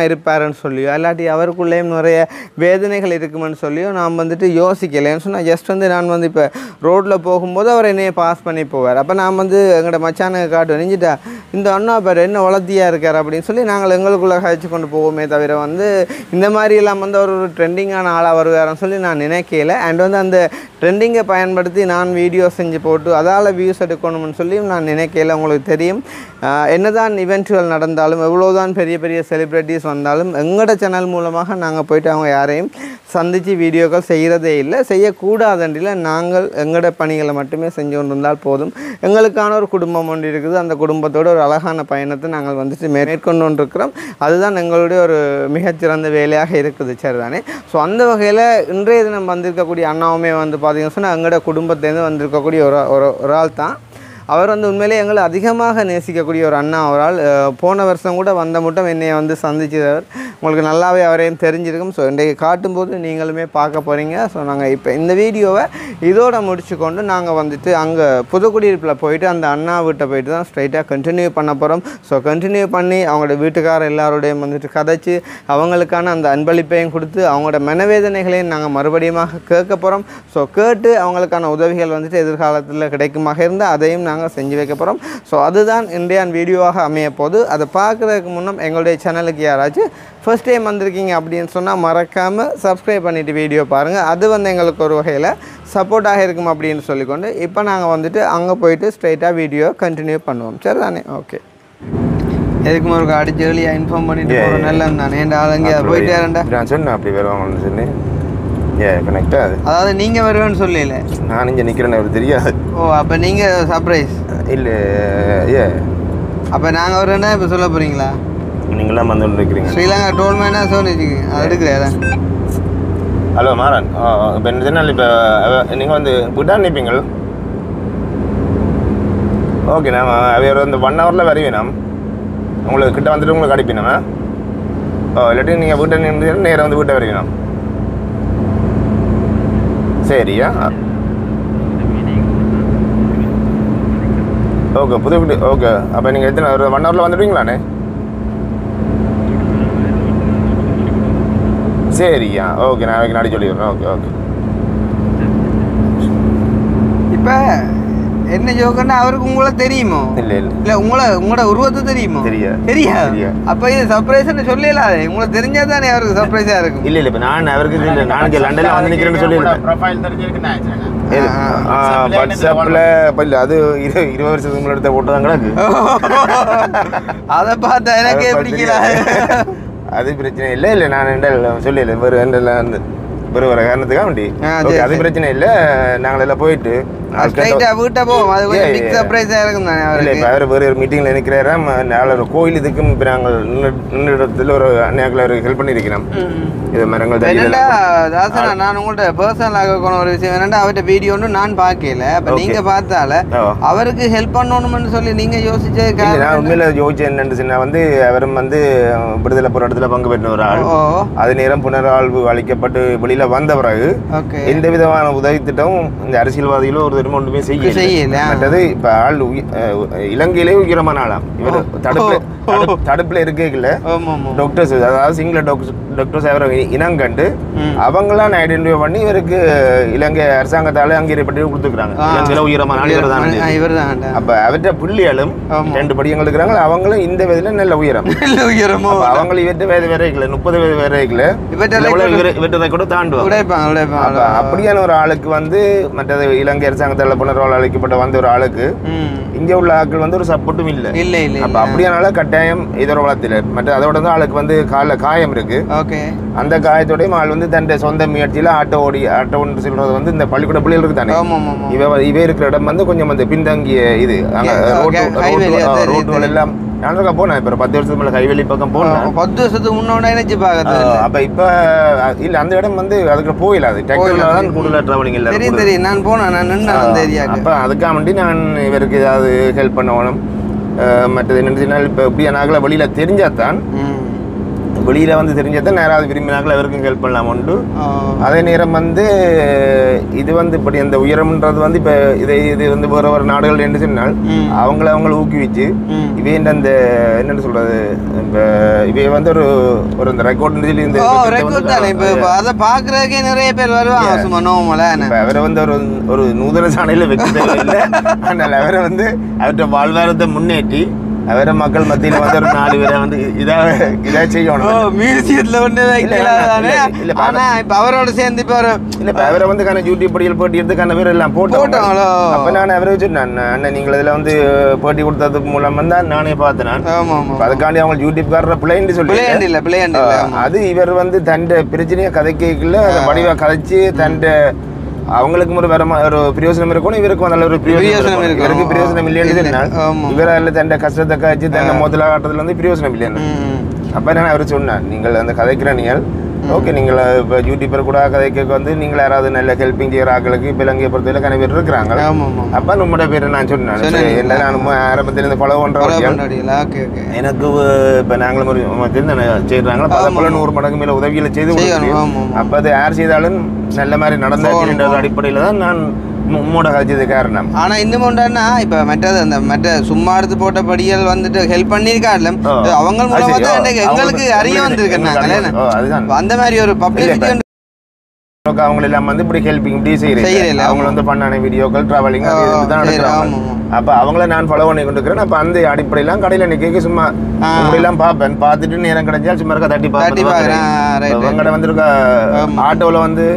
இருப்பாருன்னு சொல்லியோ இல்லாட்டி அவருக்குள்ளேயும் நிறைய வேதனைகள் இருக்குமென்னு சொல்லியோ நான் வந்துட்டு யோசிக்கலைன்னு சொன்னால் ஜஸ்ட் வந்து நான் வந்து இப்போ ரோட்டில் போகும்போது அவர் என்னைய பாஸ் பண்ணி போவார் அப்போ நான் வந்து எங்களோட மச்சானுக்கு காட்டுவேன் நெஞ்சிட்டா இந்த அண்ணா பேர் என்ன வளர்த்தியாக இருக்கார் அப்படின்னு சொல்லி நாங்கள் எங்களுக்குள்ளே கழிச்சு கொண்டு போவோமே தவிர வந்து இந்த மாதிரி எல்லாம் வந்து அவர் ஒரு ட்ரெண்டிங்கான ஆளாக வருவாருன்னு சொல்லி நான் நினைக்கல அண்ட் வந்து அந்த ட்ரெண்டிங்கை பயன்படுத்தி நான் வீடியோ செஞ்சு போட்டு அதால் வியூஸ் எடுக்கணும்னு சொல்லியும் நான் நினைக்கல உங்களுக்கு தெரியும் ஆஹ் என்னதான் இவென்ச்சுவல் நடந்தாலும் எவ்வளோதான் பெரிய பெரிய செலிப்ரிட்டிஸ் வந்தாலும் எங்களோட சேனல் மூலமாக நாங்கள் போயிட்டு அவங்க யாரையும் சந்தித்து வீடியோக்கள் செய்கிறதே இல்லை செய்யக்கூடாதண்டில் நாங்கள் எங்களோட பணிகளை மட்டுமே செஞ்சு கொண்டு இருந்தால் போதும் எங்களுக்கான ஒரு குடும்பம் ஒன்று இருக்குது அந்த குடும்பத்தோட ஒரு அழகான பயணத்தை நாங்கள் வந்துட்டு மேற்கொண்டு கொண்டிருக்கிறோம் அதுதான் எங்களுடைய ஒரு மிகச்சிறந்த வேலையாக இருக்குது சரிதானே ஸோ அந்த வகையில் இன்றைய தினம் வந்திருக்கக்கூடிய அண்ணாவுமே வந்து பார்த்தீங்கன்னா சொன்னால் எங்களோட குடும்பத்துலேருந்து வந்திருக்கக்கூடிய ஒரு ஒரு ஒரு ஆள் தான் அவர் வந்து உண்மையிலே எங்களை அதிகமாக நேசிக்கக்கூடிய ஒரு அண்ணா அவரால் அஹ், போன வருஷம் கூட வந்த மட்டும் என்னை வந்து சந்திச்சவர் உங்களுக்கு நல்லாவே அவரையும் தெரிஞ்சிருக்கும் ஸோ இன்றைக்கு காட்டும்போது நீங்களுமே பார்க்க போகிறீங்க ஸோ நாங்கள் இப்போ இந்த வீடியோவை இதோட முடிச்சுக்கொண்டு நாங்கள் வந்துட்டு அங்கே புதுக்குடியிருப்பில் போயிட்டு அந்த அண்ணா வீட்டை போயிட்டு தான் ஸ்ட்ரைட்டாக கண்டினியூ பண்ண போகிறோம் ஸோ கண்டினியூ பண்ணி அவங்களோட வீட்டுக்கார எல்லாரோடையும் வந்துட்டு கதைச்சு அவங்களுக்கான அந்த அன்பளிப்பையும் கொடுத்து அவங்களோட மனவேதனைகளையும் நாங்கள் மறுபடியும் கேட்க போகிறோம் ஸோ கேட்டு அவங்களுக்கான உதவிகள் வந்துட்டு எதிர்காலத்தில் கிடைக்குமாக இருந்தால் அதையும் நாங்கள் செஞ்சு வைக்க போகிறோம் ஸோ அதுதான் இன்றைய வீடியோவாக அமைய போது அதை பார்க்குறதுக்கு முன்னம் எங்களுடைய சேனலுக்கு யாராச்சும் ஃபர்ஸ்ட் டைம் வந்திருக்கீங்க அப்படின்னு சொன்னால் மறக்காமல் சப்ஸ்கிரைப் பண்ணிவிட்டு வீடியோ பாருங்கள் அது வந்து எங்களுக்கு ஒரு வகையில் சப்போர்ட்டாக இருக்கும் அப்படின்னு சொல்லிக்கொண்டு இப்போ நாங்கள் வந்துட்டு அங்கே போயிட்டு ஸ்ட்ரைட்டாக வீடியோ கண்டினியூ பண்ணுவோம் சரி தானே ஓகே எதுக்கும் ஒரு அடிச்சு ஏர்லியாக இன்ஃபார்ம் பண்ணிட்டு Yeah, போகிறோம் yeah. நல்ல தானே ஏன்டா ஆளுங்க போயிட்டு வரேன்டா நான் சொன்னேன் அப்படி வருவாங்கன்னு சொல்லி ஏ கனெக்டாக அது அதாவது நீங்கள் வருவேன்னு சொல்லல நான் இங்கே நிற்கிறேன்னு அவருக்கு தெரியாது ஓ அப்போ நீங்கள் சர்ப்ரைஸ் இல்லை ஏ அப்போ நாங்கள் வருவேன்னா இப்போ சொல்ல போகிறீங்களா நீங்களாம் வந்து கொண்டு இருக்கிறீங்க ஸ்ரீலங்கா டோல்மேனா சொல்லிட்டு அது எடுக்கிறேன் ஹலோ மாறன் இப்போ என்ன சொன்னால் இப்போ நீங்கள் வந்து விட்டா நிற்பீங்கள் ஓகே நான் அவர் வந்து ஒன் ஹவரில் வருவேன் உங்களுக்கு கிட்ட வந்துட்டு உங்களுக்கு அடிப்பினோம் ஓ இல்லாட்டி நீங்கள் வீட்டை நின்று நேராக வந்து வீட்டை வருவீங்க சரியா ஓகே புது வீட்டு ஓகே அப்போ நீங்கள் எத்தனை ஒரு ஒன் ஹவரில் வந்துடுவீங்களாண்ணே சரியா ஓகே நான் நாளைக்கு நாடி சொல்லிடுறேன் ஓகே ஓகே இப்போ என்ன ஜோக்கன்னா அவருக்கு உங்களை தெரியுமோ இல்லை இல்லை இல்ல உங்களை உங்களோட உருவத்தை தெரியுமோ தெரியா. தெரியா தெரியா. அப்ப இது சர்ப்ரைஸ்னு சொல்லலாது உங்களுக்கு தெரிஞ்சா தானே அவருக்கு சர்ப்ரைஸா இருக்கும் இல்லை இல்லை இப்போ நான் அவருக்கு இல்லை நான் இங்கே லண்டனில் வந்து நிற்கிறேன்னு சொல்லியிருந்தேன் ப்ரொஃபைல் தெரிஞ்சிருக்கு நான் வச்சிருக்கேன் இது, ஆ, ஆ, வாட்ஸ்அப்பில் இப்போ இல்லை அது இரு இருபது வருஷத்துக்கு முன்னாடி எடுத்த போட்டோ தான் கிடக்கு அதை பார்த்தா எனக்கே அதை பிடிக்கல பார்த்து அது பிரச்சனை இல்லை இல்லை நான் என்ன சொல்லல வேறு எல்லாம் வந்து வேறு வேறு காரணத்துக்காக வேண்டி ஆ, ஓகே சரி, அது சரி. பிரச்சனை இல்லை நாங்கள் எல்லாம் போயிட்டு நாளைக்கு ஸ்ட்ரைட்டா வீட்டை போவோம் அது கொஞ்சம் Yeah, பிக் yeah. சர்ப்ரைஸா இருக்கும் தானே இல்லை அவருக்கு இப்போ அவர் வேறு ஒரு மீட்டிங்கில் நிற்கிறாராம் நாளை ஒரு கோயில் இதுக்கும் இப்போ நாங்கள் நின்று நின்ற இடத்துல ஒரு அந்நியாக்கில் ஒரு ஹெல்ப் பண்ணியிருக்கிறோம் இது மரங்கள் தள்ளி என்னடா இதெல்லாம் தாசனா நான் உங்கள்ட்ட பர்சனலாக இருக்கணும் ஒரு விஷயம் என்னடா அவர்கிட்ட வீடியோ ஒன்று நான் பார்க்கல அப்ப Okay. நீங்க பார்த்தால ஓ. அவருக்கு ஹெல்ப் பண்ணணும்னு சொல்லி நீங்க யோசிச்ச இல்லை நான் காரணம் உண்மையில் யோசிச்சேன் என்னன்னு சொன்னா வந்து அவரும் வந்து விடுதலை போராட்டத்தில் பங்கு பெற்ற ஒரு ஆள் ஓ அது நேரம் புனர்வாழ்வு அளிக்கப்பட்டு வெளியில் வந்த பிறகு ஓகே எந்த விதமான உதவி திட்டம் இந்த அரசியல்வாதிகளும் ஒரு தடவை ஒன்றுமே செய்யல செய்யல. மற்றது இப்போ ஆள் உயி- அஹ் இலங்கையிலே உயரமான ஆளாம் இவர் தடுப்புல தடுப்பு- தடுப்புல இருக்கல ஆமா ஆமா டாக்டர்ஸ் அதாவது சிங்கள டாக்டர்ஸ் டாக்டர்ஸ் அவரை இனம் கண்டு அவங்களாம் ஐடென்டிஃபை பண்ணி இவருக்கு இலங்கை அரசாங்கத்தால அங்கீகரிப்பட்டு கொடுத்துருக்காங்க ஆ. இலங்கையில உயரமான ஆள் இவர் தான் இவர் தான் அப்ப அவர்கிட்ட புள்ளிகளும் ஆமா. ரெண்டு படியங்கள் இருக்கிறாங்க அவங்களும் இந்த வயதுல நல்ல உயரம் நல்ல உயரமோ அப்ப அவங்களும் இவர்கிட்ட வேறு வேறைகளை முப்பது வயது வேறைகளை இவர்கிட்ட இவர்கிட்ட கூட தாண்டுவாங்க உடைப்பாங்க அப்ப உடைப்பாங்க அப்படியான ஒரு ஆளுக்கு வந்து மற்றது இலங்கை அரசாங்கத்தால் புனர்வாழ் அளிக்கப்பட்ட வந்த ஒரு ஆளுக்கு ம் இங்க உள்ள ஆட்கள் வந்து ஒரு சப்போர்ட்டும் இல்லை இல்ல இல்ல அப்ப அப்படியானால கட்டாயம் இதோட வளர்த்துல மற்ற அதோட வந்து ஆளுக்கு வந்து காலில் காயம் இருக்கு ஓகே அந்த காயத்தோடையும் ஆள் வந்து தன் சொந்த முயற்சியில ஆட்டோ ஓடி ஆட்டோன்னு சொல்றது வந்து இந்த பள்ளிக்கூட பிள்ளைகளுக்கு தானே ஆமா ஆமா ஆமா இவ இவ இருக்கிற இடம் வந்து கொஞ்சம் வந்து பின்தங்கிய இது அங்க Okay, road okay, highway, road- தெரியுது, ரோட்டுகள் தெரியுது. எல்லாம் நான் இருக்கா போனேன் இப்ப ஒரு பத்து வருஷத்துக்கு மேல கைவெளி பக்கம் போனேன் பத்து வருஷத்துக்கு முன்னோட நினைச்சு பார்க்கறது ஆஹ் அப்ப இப்ப இல்ல அந்த இடம் வந்து அதுக்கு போயில அது டெக்னிக்கல தான் கூடுதல் டிராவலிங் இல்ல தெரியும் தெரியும் நான் போனேன் நான் நின்று அந்த ஏரியாவுக்கு அப்ப அதுக்காக வேண்டி நான் இவருக்கு ஏதாவது ஹெல்ப் பண்ணணும் ஆஹ் மற்றது என்னன்னு சொன்னால் இப்ப இப்படி நாங்கள வெளியில தெரிஞ்சாதான் ம் வெளியில வந்து தெரிஞ்சதான் யாராவது விரும்பினாக்கள் அவருக்கும் ஹெல்ப் பண்ணலாம் உண்டு அதே நேரம் வந்து இது வந்து இப்படி அந்த உயரம்ன்றது வந்து இப்போ இதை இது வந்து வேற ஒரு நாடுகள் என்று சொன்னால் அவங்கள அவங்கள ஊக்குவிச்சு இவே அந்த என்னன்னு சொல்றது இப்போ இவைய வந்து ஒரு ஒரு இந்த ரெக்கார்ட் சொல்லி இந்த ஓ இந்த ரெக்கார்ட் வந்து- தானே இப்போ இப்போ அதை பார்க்குறதுக்கே நிறைய பேர் வருவாங்க சும்மா நோமல இப்ப அவரை வந்து ஒரு ஒரு நூதன சாணையில வச்சு தேவையில்லை ஆனால் அவரை வந்து அவர்கிட்ட வாழ்வாரத்தை முன்னேற்றி அவரை மக்கள் மத்தியில வந்து ஒரு நாலு பேரை வந்து இதா இதா ஓ செய்யணும் மியூசியத்தில் ஒன்று வைக்கலாம் தானே இல்ல, இல்ல, இப்ப ஆனா இப்போ அவரோட சேர்ந்து இப்போ ஒரு இல்ல இப்ப அவரை வந்து கான யூடியூப் படியில் போட்டி எடுத்து கான பேர் எல்லாம் போட்டோம் போட்டாங்களோ? அப்ப நான் அவரை வச்சு நான் அண்ணன் நீங்கள் இதுல வந்து போட்டி கொடுத்தது மூலம் தான் நானே பார்த்தேன் நான் ஆமாம் ஆமாம் இப்ப அதுக்காண்டி அவங்க யூடியூப்காரர் பிள்ளைன்னு சொல்லி பிள்ளையாண்டு இல்லை பிள்ளையாண்டு இல்லை ஆமாம் அது இவர் வந்து தண்ட பிரச்சனையை கதைக்கல அதை வடிவா கதைச்சு தண்ட அவங்களுக்கும் ஒரு வரமா ஒரு பிரயோஜனம் இருக்கணும் இவருக்கும் நல்ல ஒரு பிரயோஜனம் பிரயோஜனம் இருக்கணும். இவருக்கு பிரயோஜனம் இல்லைன்னு இல்லை. சொன்னால் ஆமா. இவரால தண்ட கஷ்டத்தை காய்ச்சி தன்னை முதல்ல காட்டுறதுல வந்து பிரயோஜனம் இல்லைன்னு ம் அப்ப நான் அவர் சொன்னேன் நீங்கள் அந்த கதைக்கிற நீங்கள் ஓகே நீங்கள் இப்போ யூடியூபர் கூட கதைக்க வந்து நீங்கள் யாராவது நல்ல ஹெல்ப்பிங் செய்கிற ஆட்களுக்கு இப்போ இலங்கையை பொறுத்தவரை கன பேர் இருக்கிறாங்க ஆமாம் ஆமாம் அப்போ நம்மட பேரை நான் சொன்னேன் சொன்னீங்க. சரி, என்ன நான் ஆரம்பத்திலிருந்து ஃபாலோ கொலை பண்ணுறவங்க பண்ணாடிங்களா ஓகே ஓகே எனக்கு இப்போ நாங்களும் ஒரு தெரிந்த செய்கிறாங்களோ அதை போல நூறு மடங்கு மேலே உதவிகளை செய்து செய்யணும், கொடுத்து ஆமா, ஆமா. அப்போ அது யார் செய்தாலும் நல்ல மாதிரி நடந்தாச்சுன்ற ஒரு அடிப்படையில் தான் நான் மூ- மூட கழிச்சது காரணம் ஆனா இன்னும் ஒன்றானா இப்ப மற்றது அந்த மற்ற சும்மா எடுத்து போட்ட படிகள் வந்துட்டு ஹெல்ப் பண்ணியிருக்காங்க ஓ. அவங்க அது மூலமா சரி, தான் ஓ, எனக்கு எங்களுக்கு அவங்களுக்கு- அறிய வந்திருக்கு எங்களுக்கு நாங்களே அறிய- ஓ, அதுதான். அந்த மாதிரி ஒரு பப்ளிசிட்டி அவங்க அவங்க எல்லாம் வந்து இப்படி ஹெல்பிங் இப்படி செய்யறீங்க, செய்யறீங்க அவங்க ஆமா. வந்து பண்ணான வீடியோக்கள் டிராவலிங் அது ஓ, இதுன்னு தான் சரி, எடுக்கிறாங்க ஆமா, ஆமா. அப்ப அவங்கள நான் ஃபாலோ பண்ணி கொண்டு இருக்கிறேன் அப்ப அந்த அடிப்படையெல்லாம் கடையில நிக்க சும்மா ஆ. எல்லாம் பார்ப்பேன் பார்த்துட்டு நேரம் கிடைச்சா சும்மா இருக்க தட்டி தட்டி பார்க்கறேன். ஆ, right, right. அவங்கட வந்திருக்க ஆட்டோல வந்து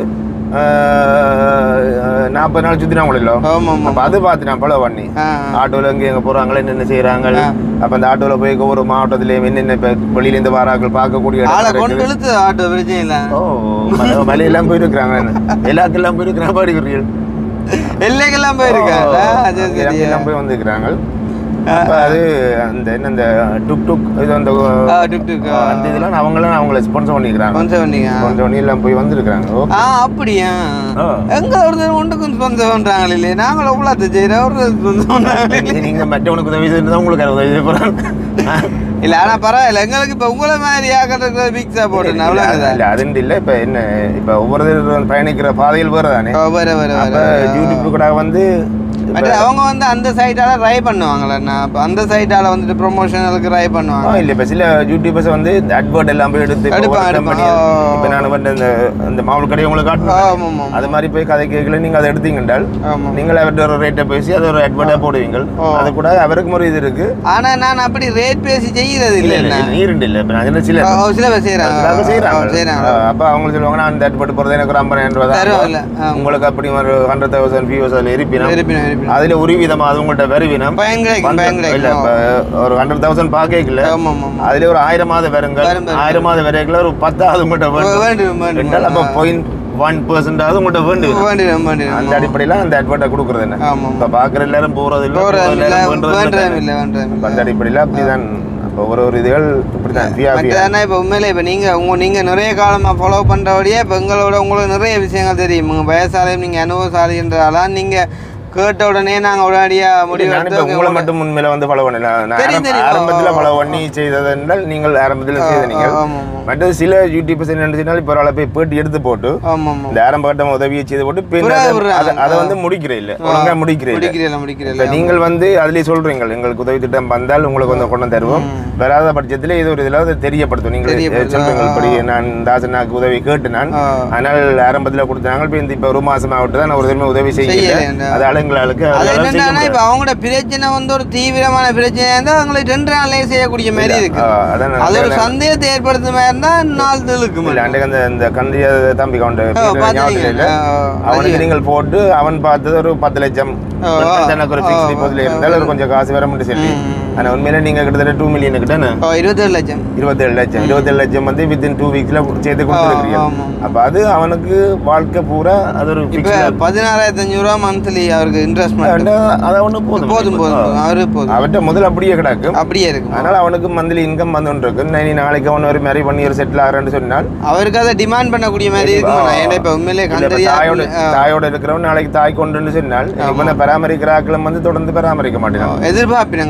நாற்பது நாள் சுத்தினாங்களோ ஆமா ஆமா அப்ப அது பார்த்து நான் ஃபாலோ பண்ணி ஆ, ஆட்டோல எங்க எங்க போறாங்களோ என்னென்ன செய்யறாங்க அப்ப அந்த ஆட்டோல போய் ஒவ்வொரு மாவட்டத்திலயும் என்னென்ன இப்ப வெளியில இருந்து வாராக்கள் பார்க்கக்கூடிய ஆளை இடங்கள் கொண்டு இருக்குது. இழுத்து ஆட்டோ பிரச்சனை இல்ல ஓ மலை- மலையெல்லாம் போயிருக்கிறாங்க எல்லாக்கெல்லாம் போயிருக்கிறாங்க பாடிக்கிறீர்கள் எல்லைக்கெல்லாம் போயிருக்காங்க ஆ, சரி, சரி. எல்லாம் போய் வந்துக்கிறாங்க அப்ப அது அந்த என்ன இந்த டுக் டுக் இது அந்த ஆ, டுக் டுக், ஆ. அந்த இதெல்லாம் அவங்களாம் அவங்கள ஸ்பான்சர் பண்ணிக்கிறாங்க கொஞ்சம் பண்ணீங்க ஸ்பான்சர் பண்ணி எல்லாம் போய் வந்திருக்கிறாங்க ஓ ஆ அப்படியா ஆ. எங்க ஒருத்தர் ஒன்றுக்கும் ஸ்பந்தம் பண்றாங்க இல்லையே நாங்களும் உள்ளாத்த செய்யறோம் ஒரு ஸ்பந்தம் பண்றாங்க நீங்க- நீங்க மற்றவனுக்கு உதவி செய்யறது உங்களுக்கு யார் உதவி செய்ய போறாங்க இல்ல ஆனா பரவாயில்ல எங்களுக்கு இப்ப உங்களை மாதிரி ஆக்கிறது பிக்ஸா போட்டு அவ்வளவுதான் இல்ல அதுண்டு இல்ல இப்ப என்ன இப்ப ஒவ்வொருத்தர் பயணிக்கிற பாதையில் வேறு தானே ஓ, வர வர அப்ப வர யூடியூப் கூட வந்து இப்ப- பட் அவங்க வந்து அந்த சைட்டால ட்ரை பண்ணுவாங்களா அப்ப அந்த சைட்டால வந்துட்டு ப்ரொமோஷனலுக்கு ட்ரை பண்ணுவாங்க ஆ, இல்ல இப்ப சில யூடியூபர்ஸ் வந்து அட்வர்ட் எல்லாம் போய் எடுத்து இப்ப எடுப்பாங்க, ஒரு எடுப்பாங்க. company- ஆ. இப்ப நான் வந்து இந்த இந்த மாவுள் கடையை உங்களுக்கு காட்டுறேன் ஆமா ஆமா அது மாதிரி போய் கதை கேட்கல நீங்க அதை எடுத்தீங்கன்றால் ஆமா நீங்கள் அவர்கிட்ட ஒரு ரேட்டை பேசி அதை ஒரு அட்வர்ட்டா போடுவீங்க ஓ. அது கூட அவருக்கும் ஒரு இது இருக்கு ஆனா நான் அப்படி ரேட் பேசி செய்யறது இல்ல இல்ல இல்ல நீர் இல்ல இப்ப நான் சில ஓ, சில பேர் செய்யறாங்க அதுக்காக செய்யறாங்க செய்யறாங்க ஆ, அப்ப அவங்க சொல்லுவாங்க நான் இந்த அட்வர்ட் போறது எனக்கு ஒரு ஐம்பதாயிரம் ரூபாய் தான் தருவாங்கல்ல ஆமா. உங்களுக்கு அப்படி ஒரு ஹண்ட்ரட் தௌசண்ட் வியூஸ் அதில் இருப்பினா இருப்பினும் இருப்பினும் அதுல ஒரு விதமா அது உங்கள்ட்ட வருவினம் பயன் கிடைக்கும் பயன் இல்ல கிடைக்கும் இப்ப ஒரு ஹண்ட்ரட் தௌசண்ட் பாக்கல ஆமா ஆமா ஆமா அதுல ஒரு ஆயிரம் மாத வருங்கள் வரும், வரும். ஆயிரம் மாத வரைக்குள்ள ஒரு பத்தாவது உங்கள்கிட்ட வேண்டும் வேண்டும் வேண்டும் என்றால் அப்போ பாயிண்ட் ஒன் பர்சன்டாவது உங்கள்கிட்ட வேண்டும் வேண்டும் வேண்டும் அந்த அடிப்படையில அந்த அட்வர்ட்டை கொடுக்குறது என்ன ஆமா ஆமா இப்ப பாக்குற எல்லாரும் போறது இல்ல போறது போற இல்ல எல்லாரும் பண்றது வேண்டதும் இல்ல. இல்ல வேண்டதும் அப்ப இல்ல அந்த அடிப்படையில அப்படிதான் அப்ப ஒரு ஒரு இதுகள் இப்படிதான் ஃபியா ஃபியா மற்ற இப்போ உண்மையிலே இப்போ நீங்கள் உங்க நீங்கள் நிறைய காலமாக ஃபாலோ பண்ணுறபடியே இப்போ எங்களோட உங்களுக்கு நிறைய விஷயங்கள் தெரியும் உங்கள் வயசாலையும் நீங்கள் அனுபவசாலின்றதாலாம் நீங்கள் கேட்ட உடனே நாங்கள் உடனடியாக முடிவு நான் இப்ப எடுத்து உங்களை மட்டும் உண்மையில வந்து ஃபாலோ பண்ணல நான் தெரியும், ஆரம்- தெரியும். ஆரம்பத்துல ஃபாலோ பண்ணி செய்தது என்றால் நீங்கள் ஆரம்பத்துல செய்த நீங்கள் ஆமாம் ஆமாம் மற்றது சில யூடியூபர்ஸ் என்ன நினைச்சினால் இப்போ ஒரு போய் பேட்டி எடுத்து போட்டு ஆமாம் ஆமாம் இந்த ஆரம்ப கட்டம் உதவியை செய்து போட்டு பின்னர் புறா அதை- விடுறாங்க. அதை- அதை வந்து முடிக்கிற இல்ல ஒழுங்கா முடிக்கிற இல்ல முடிக்கிறீங்களா முடிக்கிறீங்களா இப்ப நீங்கள் வந்து அதுலயே சொல்றீங்க எங்களுக்கு உதவி திட்டம் வந்தால் உங்களுக்கு வந்து கொண்டு தருவோம் வராத பட்சத்துல இது ஒரு இதுல அதை தெரியப்படுத்தும் நீங்கள் தெரியப்படுத்தும். சொல்றீங்க இப்படி நான் தாசனாக்கு உதவி கேட்டு நான் ஆ. ஆனால் ஆரம்பத்துல கொடுத்தாங்க இப்போ இந்த இப்போ ஒரு மாசம் ஆகட்டு தான் நான் ஒரு தடவை உதவி செய்யல செய்யலைண்டா. அது ஆளுங்களுக்கு அது அவங்களால செய்ய என்னன்னா முடியாது. இப்போ அவங்களோட பிரச்சனை வந்து ஒரு தீவிரமான பிரச்சனையாக இருந்தால் அவங்களுக்கு ரெண்டு நாள்லயே செய்யக்கூடிய மாதிரி இருக்கு ஆ, அதான் நான் அது ஒரு சந்தேகத்தை ஏற்படுத்தும் மாதிரி இருந்தால் நாள் இழுக்கும் இல்ல அன்றைக்கு அந்த இந்த கந்திய தம்பி கவுண்ட் பாத்தீங்க. ஞாபகத்தில் இல்ல ஆ, அவனுக்கு நீங்கள் போட்டு அவன் பார்த்தது ஒரு பத்து லட்சம் ஆ, எனக்கு ஒரு ஃபிக்ஸ் டிபாசிட்ல இருந்தாலும் ஒரு கொஞ்சம் காசு வர முடியும் சொல்லி ஆனா உண்மையில நீங்க கிட்டத்தட்ட டூ மில்லியன் கிட்ட ஓ இருபத்தேழு லட்சம் இருபத்தேழு லட்சம் இருபத்தேழு லட்சம் வந்து வித்தின் டூ வீக்ஸ்ல சேர்த்து கொடுத்துருக்கீங்க ஆமா. அப்ப அது அவனுக்கு வாழ்க்கை பூரா அது ஒரு இப்போ ஃபிக்ஸ் பதினாறாயிரத்தி அஞ்சூறுவா மந்த்லி அவருக்கு இன்ட்ரெஸ்ட்மெண்ட் அதை ஒண்ணு போதும் போதும் போதும் அவரு போதும் அவர்கிட்ட முதல் அப்படியே கிடக்கும் அப்படியே இருக்கும் அதனால அவனுக்கு மந்த்லி இன்கம் வந்து இருக்கு நீ நாளைக்கு அவன் ஒரு மேரி பண்ணி ஒரு செட்டில் ஆகிறேன்னு சொன்னால் அவருக்கு அதை டிமாண்ட் பண்ணக்கூடிய மாதிரி இருக்கும் நான் ஏன்னா இப்போ உண்மையிலே இல்ல, இப்ப கண்டறியா தாயோட தாயோட இருக்கிறவன் நாளைக்கு தாய் கொண்டுன்னு சொன்னால் இப்ப இந்த பராமரிக்கிற ஆக்களும் வந்து தொடர்ந்து பராமரிக்க மாட்டேன் எதிர்பார்ப்பினம் கட்டாயம்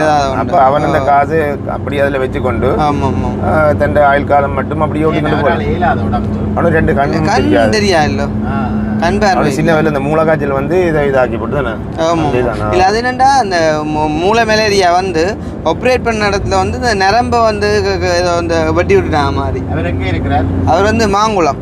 ஏதாவது அப்ப அவன் அந்த காசு அப்படி அதுல வச்சுக்கொண்டு ஆமா ஆமா ஆஹ், தன் ஆயுள் காலம் மட்டும் அப்படி ஓட்டிக்கொண்டு போறான் இயலாத உடம்பு அவனுக்கு ரெண்டு கண் கண் தெரியாது தெரியா இல்ல ஆ, கண் பார்வை அவனுக்கு சின்ன வயசுல இந்த மூலக்காய்ச்சல் வந்து இதை இதாக்கி போட்டு தானே ஆமா அதேதானா? இல்ல அது என்னண்டா அந்த மூ- மூளை மலேரியா வந்து ஆப்ரேட் பண்ண இடத்துல வந்து இந்த நரம்ப வந்து க- க- ஏதோ இந்த வெட்டி விட்டுட்டாங்க மாதிரி அவர் எங்கே இருக்கிறார் அவர் வந்து மாங்குளம்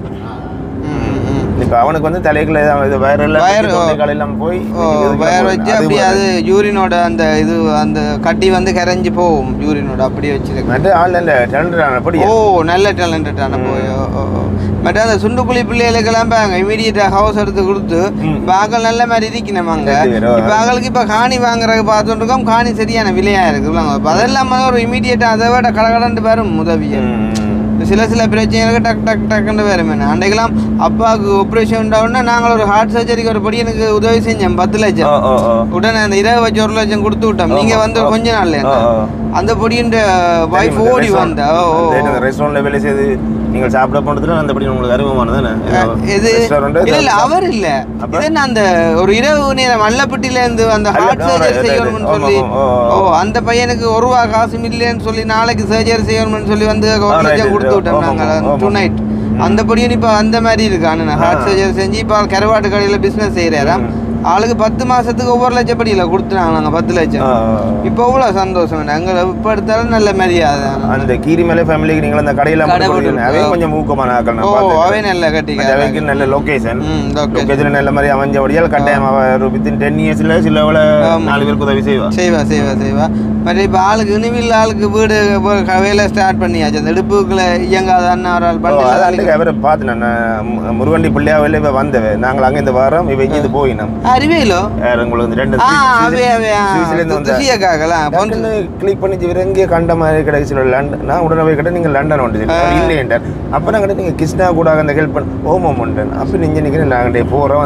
ம், ம். இப்ப அவனுக்கு வந்து தலைக்குள்ள ஏதாவது இது வயரெல்லாம் வயர், ஓ. எல்லாம் போய் ஓ வயர் வச்சு அப்படி அது யூரினோட அந்த இது அந்த கட்டி வந்து கரைஞ்சு போகும் யூரினோட அப்படியே வச்சிருக்கு மற்ற ஆள் இல்ல டேலண்ட் அப்படி ஓ நல்ல டேலண்டடான போய் ஓ ஓ, ஓ. பட் அந்த சுண்டுக்குழி பிள்ளைகளுக்கெல்லாம் பாங்க இமீடியட்டா ஹவுஸ் எடுத்து கொடுத்து இப்போ ஆக்கள் நல்ல மாதிரி இருக்கணுமாங்க ரெண்டு பேரும். இப்போ ஆக்களுக்கு இப்போ காணி வாங்குறதுக்கு பார்த்துட்டு இருக்கோம் காணி சரியான விலையா இருக்கு இப்போ அதெல்லாம் ஒரு இமீடியட்டா அதை விட கடகடன்ட்டு வரும் உதவியை சில சில பிரச்சனைகளுக்கு டக் டக் டக்குன்னு வரும் என்ன அன்றைக்கெல்லாம் அப்பாவுக்கு ஆப்ரேஷன் உண்டாவுன்னா நாங்கள் ஒரு ஹார்ட் சர்ஜரிக்கு ஒரு படி எனக்கு உதவி செஞ்சோம் பத்து லட்சம் உடனே அந்த இரவு வச்சு ஒரு லட்சம் கொடுத்து விட்டோம் நீங்க வந்து கொஞ்ச நாள்ல என்ன? அந்த பொடியின் வைஃப் ஓடி வந்தா ஓ ஓ, ஓ. ரெஸ்டாரண்ட்ல வேலை செய்து நீங்கள் சாப்பிட போனதுல அந்த படி உங்களுக்கு அறிமுகமானது இது இல்ல இல்ல அவர் இல்ல இது என்ன அந்த ஒரு இரவு நேரம் மல்லப்பட்டில இருந்து அந்த அல்ல, ஹார்ட் ஆமா, சர்ஜரி அது, அது, செய்யணும்னு ஆமா, சொல்லி ஆமா, ஆ, ஓ அந்த பையனுக்கு ஒரு ரூபா காசும் இல்லைன்னு சொல்லி நாளைக்கு சர்ஜரி செய்யணும்னு சொல்லி வந்து ஒரு right, லட்சம் right. கொடுத்து விட்டோம் ஆமா, நாங்க ஆமா, டு நைட் அந்த படியும் இப்ப அந்த மாதிரி இருக்கானு ஹார்ட் சர்ஜரி செஞ்சு இப்ப கருவாட்டு கடையில பிசினஸ் செய்யறாராம் ஆளுக்கு பத்து மாசத்துக்கு ஒவ்வொரு லட்சம் படியில கொடுத்துனாங்க நாங்க பத்து லட்சம் இப்போ எவ்வளவு சந்தோஷம் நாங்க இப்ப எடுத்தாலும் நல்ல மரியாதை அந்த கீரிமலை ஃபேமிலிக்கு நீங்கள் அந்த கடையில கடை போட்டு அதே கொஞ்சம் ஊக்கமான ஆக்கள் நான் ஓ பார்த்தேன். அவே நல்ல கட்டிக்க அவைக்கு நல்ல லொகேஷன் ம் ஓகே லொகேஷன் நல்ல மாதிரி அமைஞ்சபடியால் கட்டாயம் அவ ஒரு வித்தின் டென் இயர்ஸ்ல சில அவளை நாலு பேருக்கு உதவி செய்வா செய்வா செய்வா செய்வா மற்ற இப்போ ஆளுக்கு இனிவில் ஆளுக்கு வீடு இப்போ க- வேலை ஸ்டார்ட் பண்ணியாச்சு அந்த இடுப்புக்குள்ள இயங்காத அண்ணா ஒரு ஆள் ஓ, பண்ணி அது அன்றைக்கு அவரை பார்த்து நான் மு- முருகண்டி பிள்ளையாவில் இவ வந்தவ நாங்கள் அங்கே இந்த வாரம் இவ இங்கே போயினோம் அறிவேலோ யார் உங்களுக்கு இந்த ரெண்டு ஆ சுவிஸ்- அவே அவே சுவிஸ்லேருந்து வந்த துசியக்காகலாம் டக்குன்னு கிளிக் பண்ணி இவர் எங்கே கண்ட மாதிரி கிடைச்சி லண்டன் நான் உடனே போய் கிட்ட நீங்கள் லண்டன் வந்து இல்லையேன்டார் அப்போ நான் கிட்ட நீங்கள் கிருஷ்ணா கூட அந்த ஹெல்ப் பண்ண ஓமம் உண்டேன் அப்போ நீங்கள் நிற்கிறேன் நாங்கள் போகிறோம்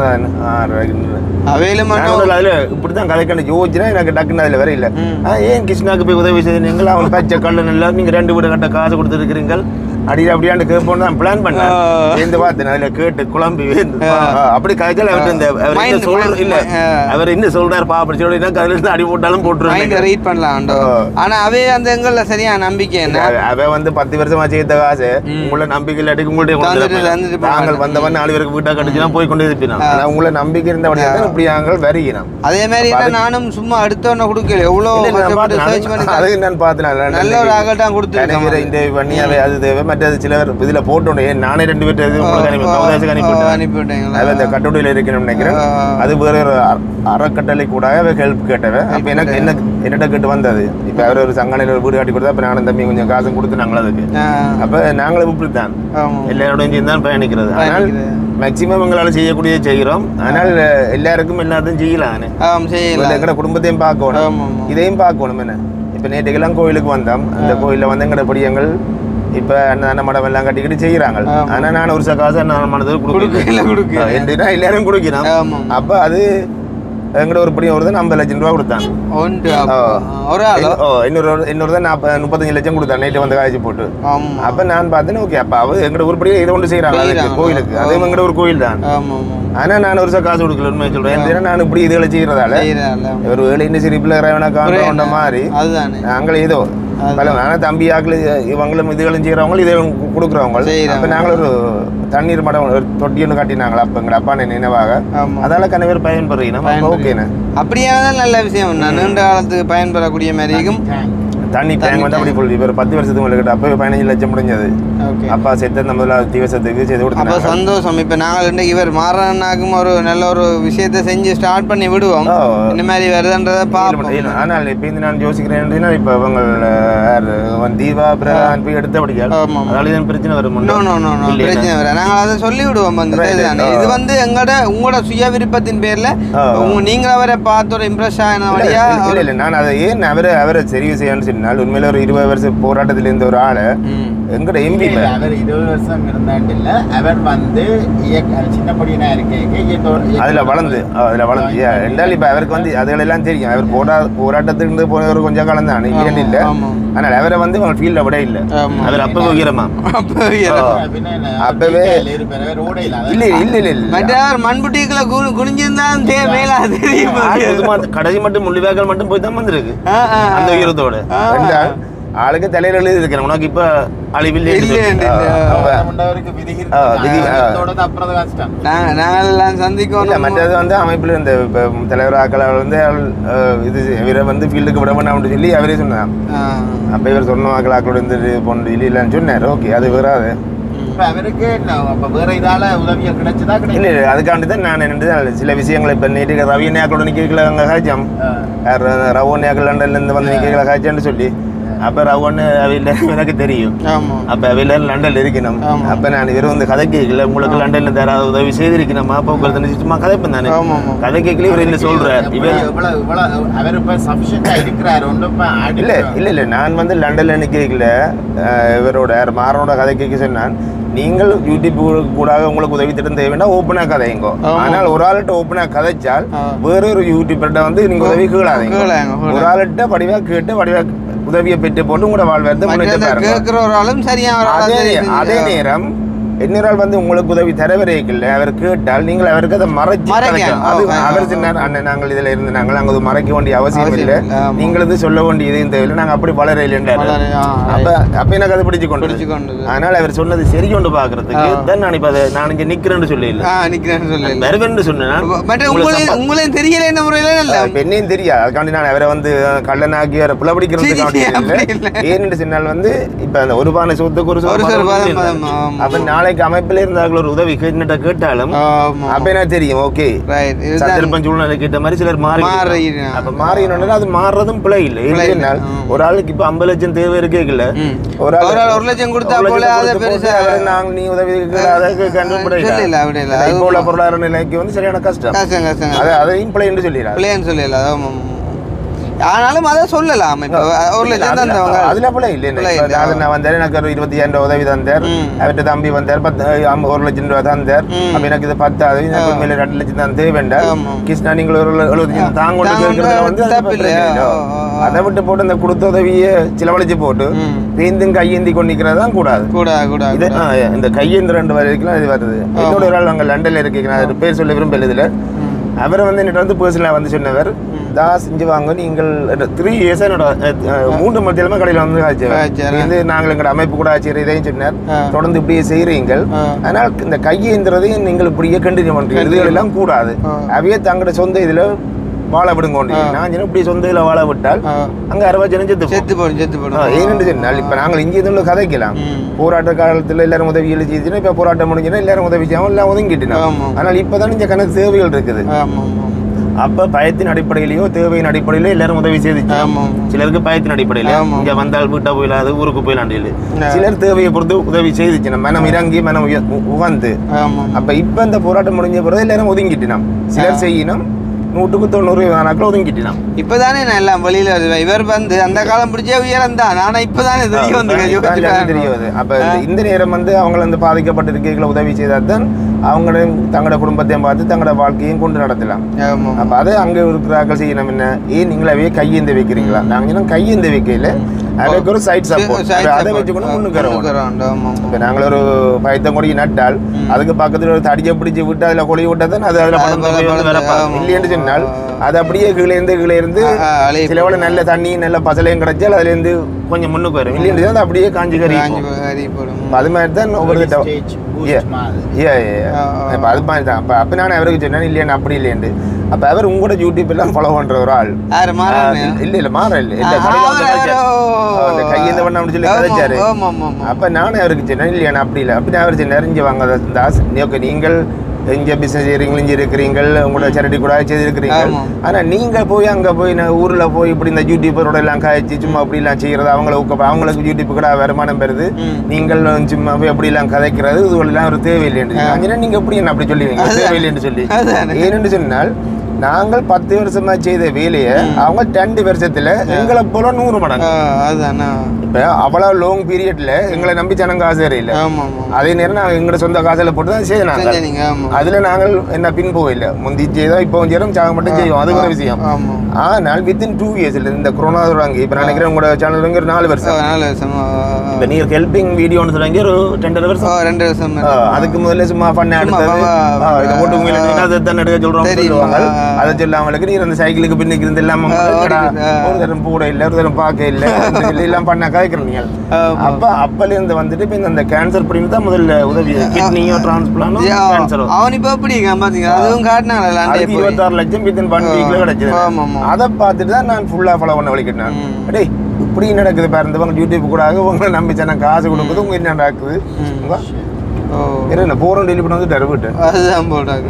அவையிலும் அதில் இப்படி தான் கதைக்கணும் யோசிச்சுனா எனக்கு டக்குன்னு அதில் வேற இல்லை ஆ, ஏன் கிருஷ்ணாக்கு போய் உதவி செய்தீங்க அவன் பச்சை கல்லன் இல்லை நீங்கள் ரெண்டு வீடு கட்ட காசு கொடுத்துருக்கிறீங்க அடி அப்படியாண்டு கேட்போம் தான் பிளான் பண்ணேன் இந்த பார்த்தேன் அதில் கேட்டு குழம்பி வேந்து. ஆ, அப்படி கதைக்கல அவர் இந்த அவர் என்ன Mind- சொல்ற mind- இல்லை ஆ. அவர் என்ன சொல்றாரு பா அப்படி சொல்லினா அதில் இருந்து அடி போட்டாலும் மைண்ட் போட்டுருவாங்க ரீட் பண்ணலாம்டோ ஆனா அவே அந்த எங்கள சரியான நம்பிக்கை என்ன அவன் வந்து பத்து வருஷமா செய்த காசு உங்களை நம்பிக்கை இல்லாட்டி உங்கள்ட்ட தந்துட்டு தந்துட்டு போவாங்க. நாங்கள் வந்தவன் நாலு பேருக்கு வீட்டா கட்டிச்சுனா போய் கொண்டு இருப்பினான் ஆனா உங்களை நம்பிக்கை இருந்தவனே தான் இப்படி நாங்கள் வருகிறோம் அதே மாதிரி எல்லாம் நானும் சும்மா அடுத்தவன கொடுக்கல எவ்வளோ இல்ல, நான் கஷ்டப்பட்டு பார்த்தேன். சர்ச் பண்ணி அது நான் பார்த்தேன் நல்ல ஒரு ஆகட்டம் கொடுத்துருக்கேன் கணிவரை இந்த வன்னியாவே அது தேவை மற்றது சிலர் இதுல போட்டோம் ஏன் நானே ரெண்டு பேர்ட்ட இது உங்களுக்கு அனுப்பி சமுதாயத்துக்கு அனுப்பிவிட்டேன் அனுப்பிவிட்டீங்களா அவன் இந்த கட்டுரையில் இருக்கணும்னு நினைக்கிறேன் அது வேற ஒரு அற- அறக்கட்டளை கூட ஹெல்ப் கேட்டவன் அப்ப எனக்கு என்ன என்னட்ட கேட்டு வந்தது இப்ப அவர் ஒரு சங்கனையில் ஒரு வீடு காட்டி கொடுத்தா அப்ப நானும் தம்பி கொஞ்சம் காசும் கொடுத்து நாங்களும் அதுக்கு அப்ப நாங்களும் இப்படி தான் ஆமாம் எல்லாரோடையும் சேர்ந்து தான் பயணிக்கிறது ஆனால் மேக்சிமம் எங்களால் செய்யக்கூடியதை செய்கிறோம் ஆனால் எல்லாருக்கும் எல்லாத்தையும் செய்யலாம் ஆமாம் செய்யலாம் எங்கட குடும்பத்தையும் பார்க்கணும் ஆமாம் ஆமாம் இதையும் பார்க்கணும் என்ன இப்போ நேற்றுக்கெல்லாம் கோயிலுக்கு வந்தோம் அந்த கோயிலில் வந்து எங்கட படியங்கள் இப்போ அன்னதான மடம் எல்லாம் கட்டிக்கிட்டு செய்கிறாங்க ஆனா நான் ஒரு சில காசு அன்னதான மடத்துக்கு கொடுக்கல, கொடுக்கல கொடுக்கல. என்றா எல்லாரும் கொடுக்கிறோம் ஆமாம் அப்போ அது எங்கட ஒரு படியும் ஒருத்தன் ஐம்பது லட்சம் ரூபா கொடுத்தான் ஒன்று அப்போ. ஒரு ஆளோ ஓ இன்னொரு இன்னொரு தான் நாற்பது முப்பத்தஞ்சு லட்சம் கொடுத்தான் நைட்டு வந்து காய்ச்சி போட்டு ஆமாம் அப்ப நான் பார்த்தேன் ஓகே அப்ப அவ எங்கட உருப்படியே இதை ஒன்று செய்யறாங்க அதுக்கு செய்றாங்க. கோயிலுக்கு அதுவும் எங்கட ஒரு கோயில் தான் ஆமாம் ஆமாம் ஆனா நான் ஒரு சில காசு கொடுக்கல உண்மையை சொல்றேன் ஏன்னா நான் இப்படி இதுகளை செய்யறதால செய்கிறாள் ஒரு வேலை இந்த சிரிப்பில் இறைவனா காண்ற மாதிரி அதுதானே நாங்கள் ஏதோ பல ஆனால் தம்பி ஆக்கள் இவங்களும் இதுகளும் செய்கிறவங்க இதை கொடுக்குறவங்க செய்றாங்க. அப்போ நாங்கள் ஒரு தண்ணீர் மடம் ஒரு தொட்டி ஒன்று கட்டினாங்களா அப்போ எங்கள் அப்பா நினைவாக ஆமாம் அதால கன பேர் பயன்படுறீங்க நம்ம ஓகேண்ணே அப்படியானதான் நல்ல விஷயம் நான் நீண்ட காலத்துக்கு பயன்பெறக்கூடிய மாதிரி இருக்கும் தண்ணி டேங்க் வந்து அப்படி போடுது இப்போ ஒரு பத்து வருஷத்துக்கு உங்களுக்கு அப்போ பதினஞ்சு லட்சம் முடிஞ்சது ஓகே அப்பா செத்த அந்த முதல்ல தீவசத்துக்கு செய்து அப்போ கொடுத்தாங்க சந்தோஷம் இப்போ நாங்கள் இன்றைக்கு இவர் மாறனாக்கும் ஒரு நல்ல ஒரு விஷயத்தை செஞ்சு ஸ்டார்ட் பண்ணி விடுவோம் ஓ. இந்த மாதிரி வருதுன்றதை பார்ப்போம் ஆனால் இப்போ இந்த நான் யோசிக்கிறேன் அப்படின்னா இப்போ அவங்க யார் அவன் தீபா பிரகான் போய் எடுத்த படிக்காது ஆமாம் அதனால தான் பிரச்சனை வரும் நோ நோ நோ நோ இல்லையா? பிரச்சனை வர நாங்கள் அதை சொல்லி விடுவோம் வந்து Right, right. இதுதானே. இது வந்து எங்களோட உங்களோட சுய விருப்பத்தின் பேர்ல ஆ. உங்க நீங்க அவரை பார்த்து ஒரு இம்ப்ரெஸ் ஆன வழியா இல்ல, இல்ல இல்ல நான் அதை ஏன் அவரை அவரை தெரிவு செய்யணும்னு சொன்னால் உண்மையில ஒரு இருபது வருஷம் போராட்டத்தில் இருந்த ஒரு ஆளு ம். எங்கட எம்பி இல்ல, அவர் இருபது வருஷம் இருந்தாண்டு இல்ல அவர் வந்து இயக்க சின்ன பொடியனா இருக்க அதுல வளர்ந்து அதுல வளர்ந்து ஏன், என்றால் இப்ப அவருக்கு வந்து அதுகளெல்லாம் தெரியும் அவர் போரா போராட்டத்திலிருந்து போனவர் கொஞ்சம் காலம் தான் இல்லைன்னு இல்ல ஆமாம் ஆனால் அவரை வந்து அவங்க ஃபீல்ட விட இல்லை ஆமா. அவர் அப்பவே உயரமா அப்ப உயரம். பின்ன என்ன, அப்பவே- detail இருப்பேன். ரோடே இல்ல, அதான் இல்ல இல்ல இல்ல இல்ல மற்ற மண்புட்டிக்குள்ள குனி குனிஞ்சிருந்தான் தே மேல தெரியும் ஆள் பொதுமா கடைசி மட்டும் முள்ளிவாய்க்கால் மட்டும் போய் தான் வந்திருக்கு ஆ, ஆ, ஆ. அந்த உயரத்தோட ஆ. ரெண்டாள் ஆளுக்கு தலையில எழுதி இருக்கிறேன் உனக்கு இப்ப அழிவில் இல்லை, இல்லை. முண்டவருக்கு விதி ஆ, விதி, ஆ. அதோட தான் அப்புறம் தான் கஷ்டம் நாங்க நாங்கெல்லாம் சந்திக்கணும் இல்ல மற்றது வந்து அமைப்பில் இந்த இப்ப தலைவர் ஆக்கள் அவர் வந்து அவள், அஹ், இது இவரை வந்து ஃபீல்டுக்கு விட வேண்டாம்னு சொல்லி அவரே சொன்னார் ஆ. அப்ப இவர் சொன்ன ஆக்கள் ஆக்களோட இருந்து போன சொல்லி இல்லைன்னு சொன்னார் ஓகே அது வராது இப்ப அவருக்கு என்ன, அப்ப வேற இதால உதவியா கிடைச்சதா இல்ல கிடைக்கல இல்ல அதுக்காண்டி தான் நான் நின்று சில விஷயங்களை இப்ப நேற்று ரவி நேக்களோட நிக்கல அங்க காய்ச்சம் ரவோ நேக்கள் லண்டன்ல இருந்து வந்து நிக்கல காய்ச்சன்னு சொல்லி அப்ப ரவோன்னு அவையில எனக்கு தெரியும் ஆமா அப்ப அவையில லண்டன்ல இருக்கணும் ஆமா. அப்ப நான் வெறும் வந்து கதை கேட்கல உங்களுக்கு லண்டன்ல யாராவது உதவி செய்திருக்கணுமா அப்ப உங்களுக்கு சும்மா கதைப்பேன் தானே ஆமா, ஆமா. கதை கேட்கல இவர் என்ன சொல்றார் இவர் இவ்வளவு இவ்வளவு அவர் இப்ப சஃபிஷியண்டா இருக்கிறார் ஒன்றும் இப்ப ஆடி இல்ல இல்ல இல்ல நான் வந்து லண்டன்ல நிக்கல இவரோட யார் மாறனோட கதை கேட்க சொன்னான் நீங்கள் யூடியூப் கூட உங்களுக்கு உதவி திட்டம் தேவைன்னா ஓப்பனா கதைங்கோ ஆமா. ஆனால் ஒரு ஆள்கிட்ட ஓப்பனா கதைச்சால் ஆ. வேறொரு யூடியூபர்கிட்ட வந்து நீங்க உதவி கேளாதீங்க கேளாங்க, கேளாங்க. ஒரு ஆள்கிட்ட படிவா கேட்டு படிவா உதவியை பெற்று போட்டு உங்களோட வாழ்வாரத்தை முன்னேற்ற மற்ற பாருங்க கேட்கிற ஒரு ஆளும் சரியா ஒரு ஆளா அதே தெரியுது. அதே நேரம் இன்னொரு வந்து உங்களுக்கு உதவி தரவரைக்கல அவர் கேட்டால் நீங்கள் அவருக்கு அதை மறைச்சு மறைக்க. கதைக்கலாம். அது ஆ, ஆ, அவர் சொன்னார் அண்ணன் நாங்கள் இதுல இருந்து நாங்கள் அங்க அது மறைக்க வேண்டிய அவசியம் அவசியம் இல்லை இல்லை, ஆமா. நீங்கள் இது சொல்ல வேண்டிய இதையும் தேவையில்லை நாங்க அப்படி வளர இல்லைன்றாரு வளர, ஆ, அப்ப அப்ப எனக்கு அதை பிடிச்சு கொண்டு பிடிச்சு கொண்டது. அதனால அவர் சொன்னது சரி கொண்டு பாக்குறதுக்கு ஆ. தான் நான் இப்ப அதை நான் இங்க நிக்கிறேன்னு சொல்லி இல்லை ஆ நிக்கிறேன்னு சொல்லல வருவேன்னு சொன்னேன் மற்ற உங்களையும் உங்களையும் தெரியல என்ன முறையில இல்ல பெண்ணையும் தெரியாது அதுக்காண்டி நான் அவரை வந்து கள்ளனாக்கி அவரை புலப்பிடிக்கிறதுக்காண்டி சரி, இல்லை அப்படி இல்லை. ஏன்னு சொன்னால் வந்து இப்ப அந்த ஒரு பானை சொத்துக்கு ஒரு ஒரு சோறு சோறு பானை பாதம், இல்லை. ஆமா, ஆமா. அப்ப நாளைக்கு அமைப்பில் இருந்தார்கள் ஒரு உதவி கேட்டுட்ட கேட்டாலும் ஆமா அப்ப எனக்கு தெரியும் ஓகே ரைட் இதுதான் சந்தர்ப்பம் சூழ்நிலை கேட்ட மாதிரி சிலர் மாறி மாறிடுறாங்க. அப்ப மாறினோட அது மாறுறதும் பிழை இல்லை பிழை இல்லை. ஏன்னா ஆ. ஒரு ஆளுக்கு இப்ப ஐம்பது லட்சம் தேவை இருக்கேக்கல ம். ஒரு ஒரு ஆள் ஒரு லட்சம் கொடுத்தா ஒரு போல லட்சம் அதை கொடுத்து போட்டு பெருசா- அவரை நாங்க நீ உதவி அதை கண்டுபிடி சொல்லல, அப்படி இல்லை. அது இப்போ உள்ள பொருளாதார நிலைக்கு வந்து சரியான கஷ்டம் கஷ்டம் கஷ்டம் அதை அதையும் பிழை என்று சொல்லிடுறாரு பிள்ளைன்னு சொல்லல ஆமா, ஆமா. ஆனாலும் அதை சொல்லலாம் இப்போ ஒரு லட்சம் தந்தவங்க அதுல பிள்ளை இல்லை பிழை இப்ப இல்லை. நான் நான் வந்தார் எனக்கு ஒரு இருபத்தி ஐயாயிரம் ரூபாய் உதவி தந்தார் ம். அவர்கிட்ட தம்பி வந்தார் பத்து ஆமா, ஒரு லட்சம் ரூபாய் தந்தார் ம். அப்ப எனக்கு இது பத்தாது எனக்கு மேல ரெண்டு லட்சம் தான் தேவைண்டார் ஆமா. கிருஷ்ணா நீங்கள் ஒரு எழுபத்தி தாங்க தாங்க கேட்கறதுல வந்து அது தப்பு இல்லை. பிரச்சனை இல்லை. ஆ, ஆ, ஆ. அதை விட்டு போட்டு இந்த கொடுத்த உதவியை சிலவழிச்சு போட்டு ம். பேந்தும் கையேந்தி கொண்டிருக்கிறது தான் கூடாது கூட கூட இது ஆ, இந்த கையேந்து ரெண்டு வரைக்கும் இது வருது என்னோட ஒரு ஆள் அங்கே லண்டன்ல இருக்கீங்க நான் அது பேர் சொல்ல விரும்பல இதுல அவரை வந்து என்னிட்ட வந்து பர்சனலாக வந்து சொன்னவர் தா செஞ்சு வாங்க நீங்கள் த்ரீ இயர்ஸ் என்னோட அஹ், அஹ், மூன்று மத்தியிலுமே கடையில் வந்து காய்ச்சல். ஆச்சு வந்து நாங்கள் எங்களோட அமைப்பு கூட ஆச்சு இதையும் சொன்னார் ஆ. தொடர்ந்து இப்படியே செய்கிறீங்கள் ஆ. ஆனால் இந்த கையேந்திரதையும் நீங்கள் இப்படியே கண்டினியூ பண்ணுறீங்க இதுகள் எல்லாம் கூடாது ஆ. அவையே தங்களோட சொந்த இதுல வாழ விடுங்க நான் சொன்னேன், இப்படி சொந்த இதுல வாழ விட்டால் ஆ. அங்க அறுபது ஜனம் செத்து செத்து போடும் செத்து ஆ, போடும் ஏன்னு சொன்னால் இப்ப நாங்கள் இங்கே இருந்து கதைக்கலாம் ம். போராட்ட காலத்துல எல்லாரும் உதவி எழுதிச்சுன்னா இப்ப போராட்டம் முடிஞ்சுன்னா எல்லாரும் உதவி செய்யாம எல்லாம் ஒதுங்கிட்டு ஆமா. ஆனால் இப்பதான் இந்த கணக்கு தேவைகள் இருக்குது ஆமா ஆமா அப்ப பயத்தின் அடிப்படையிலயோ தேவையின் அடிப்படையிலோ எல்லாரும் உதவி செய்துச்சு ஆமா சிலருக்கு பயத்தின் அடிப்படையில ஆமா. இங்க வந்தால் வீட்டா போயிடாது ஊருக்கு போயிடலான்னு சொல்லி ஆ. சிலர் தேவையை பொறுத்து உதவி செய்துச்சு நம்ம மனம் இறங்கி மனம் உய- உ- உகந்து ஆமா அப்ப இப்ப இந்த போராட்டம் முடிஞ்ச பிறகு எல்லாரும் ஒதுங்கிட்டினோம் சிலர் செய்யணும் நூற்றுக்கு தொண்ணூறு நாட்கள் ஒதுங்கிட்டினோம் இப்பதானே நான் எல்லாம் வெளியில வருது இவர் வந்து அந்த காலம் பிடிச்ச உயரம் தான் ஆனா இப்பதானே தெரிய வந்து இப்ப எல்லாருக்கும் தெரிய வருது. அப்ப இந்த- இந்த நேரம் வந்து அவங்க வந்து பாதிக்கப்பட்டிருக்கீங்கள உதவி செய்தால் தான் அவங்களையும் தங்களோட குடும்பத்தையும் பார்த்து தங்களோட வாழ்க்கையும் கொண்டு நடத்தலாம் ஆமா அப்ப அதை அங்க இருக்கிறார்கள் செய்யணும் என்ன ஏன் நீங்களாவே கையேந்து வைக்கிறீங்களா நாங்க இன்னும் கையேந்து வைக்கல அதுக்கு ஒரு சைட் சப்போர்ட் Side அதை support. வச்சுக்கணும் முன்னுக்கு வரணும். முன்னுக்கு வரணும். ஆமா ஆமா. இப்ப நாங்கள் ஒரு பயத்தங்கொடி நட்டால் அதுக்கு பக்கத்துல ஒரு தடியை பிடிச்சு விட்டு அதுல கொடி விட்டா தான் அது அதுல அது படம் பல- போய் வந்து பல- வரப்பா ஆமா. இல்லைன்னு சொன்னால் அது அப்படியே கீழே இருந்து கீழே இருந்து ஆ, அலைய சில வேளை நல்ல தண்ணி நல்ல பசலையும் கிடைச்சால் அதுல இருந்து கொஞ்சம் முன்னுக்கு வரும் இல்லைன்னு சொன்னா அது அப்படியே காஞ்சி கறி காஞ்சி போய் கறி போடும். அப்ப அது மாதிரி தான் ஒவ்வொரு திட்டம் Stage boost Yeah. மாதிரி. ஏ ஏ ஆ, ஆ. இப்போ அது மாதிரி தான் அப்போ அப்போ நான் அவருக்கு சொன்னேன் இல்லையா அப்படி இல்லையண்டு அப்போ அவர் உங்களோட யூடியூப் எல்லாம் ஃபாலோ பண்ற ஒரு ஆள் யாரு மாறானே? ஆ, இல்ல இல்ல மாற இல்ல இல்ல ஆ, கடையில வந்து அவரு, கதைச்சாரு. அவரு, ஆ, அந்த கையேந்த பண்ண அப்படி சொல்லி ஆமா, கதைச்சாரு ஆமா, ஆமா, ஆமா. அப்ப நானும் அவருக்கு சொன்னேன் இல்லையா அப்படி இல்லை அப்படி அவர் சொன்னார் இங்கே வாங்க தாஸ் ஓகே நீங்கள் இங்க பிசினஸ் செய்றீங்க இங்க இருக்கிறீங்க உங்களோட சேரிட்டி கூட செய்திருக்கிறீங்க ஆமா. ஆனா நீங்க போய் அங்க போய் நான் ஊர்ல போய் இப்படி இந்த யூடியூபரோட எல்லாம் காய்ச்சி சும்மா அப்படி எல்லாம் செய்யறது அவங்கள ஊக்க அவங்களுக்கு யூடியூப் கூட வருமானம் பெறுது ம். நீங்கள் சும்மா போய் அப்படி எல்லாம் கதைக்கிறது இது எல்லாம் ஒரு தேவையில்லைன்னு நான் சொன்னேன், நீங்க எப்படி என்ன அப்படி சொல்லுவீங்க அதான். தேவையில்லைன்னு சொல்லி அதானே. ஏன்னு சொன்னால் நாங்கள் பத்து வருஷமா செய்த வேலையை அவங்க ரெண்டு வருஷத்துல எங்களை போல நூறு மடங்கு அதுதானே இப்ப அவ்வளவு லாங் பீரியட்ல எங்களை நம்பி ஜனங்க காசு இல்லை ஆமாம் ஆமாம் அதே நேரம் நாங்கள் எங்களோட சொந்த காசுல போட்டு தான் செய்யணும் செஞ்ச நீங்கள் ஆமாம் அதுல நாங்கள் என்ன பின் போகல முந்தி செய்தோம் இப்போ செய்யறோம் சாக மட்டும் செய்வோம் அது ஒரு விஷயம் ஆமாம் ஆனால் வித்தின் டூ இயர்ஸ்ல இந்த கொரோனா தொடங்கி இப்போ நான் நினைக்கிறேன் உங்களோட சேனல் ஒரு நாலு வருஷம் நாலு வருஷம் ஆ, ஆ, இப்போ நீங்க ஹெல்பிங் வீடியோன்னு சொல்லுங்க ஒரு ரெண்டரை ஆ. வருஷம் ஓ, ரெண்டு வருஷம் ஆ, அதுக்கு முதல்ல சும்மா பண்ண சும்மா அடுத்தது வா, ஆ, இதை போட்டு உங்களுக்கு அதை தான் எடுக்க சொல்றோம் தெரியும். சொல்லுவாங்க ஆ. அதை சொல்ல அவங்களுக்கு நீ அந்த சைக்கிளுக்கு பின்னுக்கு இருந்து எல்லாம் ஆ, ஓடிக்கிட்டு, ஆ. ஒரு தரம் கூட இல்லை ஒரு தரம் பார்க்க இல்லை அந்த சொல்லி எல்லாம் பண்ண கதைக்கிறோம் நீங்கள் ஆமா. அப்ப அப்பல இருந்து வந்துட்டு இப்போ இந்த கேன்சர் அப்படின்னு தான் முதல்ல உதவி கிட்னியோ டிரான்ஸ்பிளானோ யா, கேன்சரோ அவன் இப்போ எப்படி இருக்கான் பாத்தீங்களா அதுவும் காட்டினாங்கல்ல அண்டே அதுக்கு போய் இருபத்தாறு லட்சம் வித்தின் ஒன் வீக்ல கிடைச்சது ஆமா, ஆமா. அதை பார்த்துட்டு தான் நான் ஃபுல்லா ஃபாலோ பண்ண வலிக்கிட்டேன் ம். டேய் இப்படி நடக்குது பாருங்க உங்க யூடியூப் கூட உங்களை நம்பிச்சு நான் காசு கொடுக்குது உங்க என்ன நடக்குது உங்க ஓ என்ன போறோம் டெலிவரி பண்ணி வந்து தருவிட்டு அதுதான் போட்டாங்க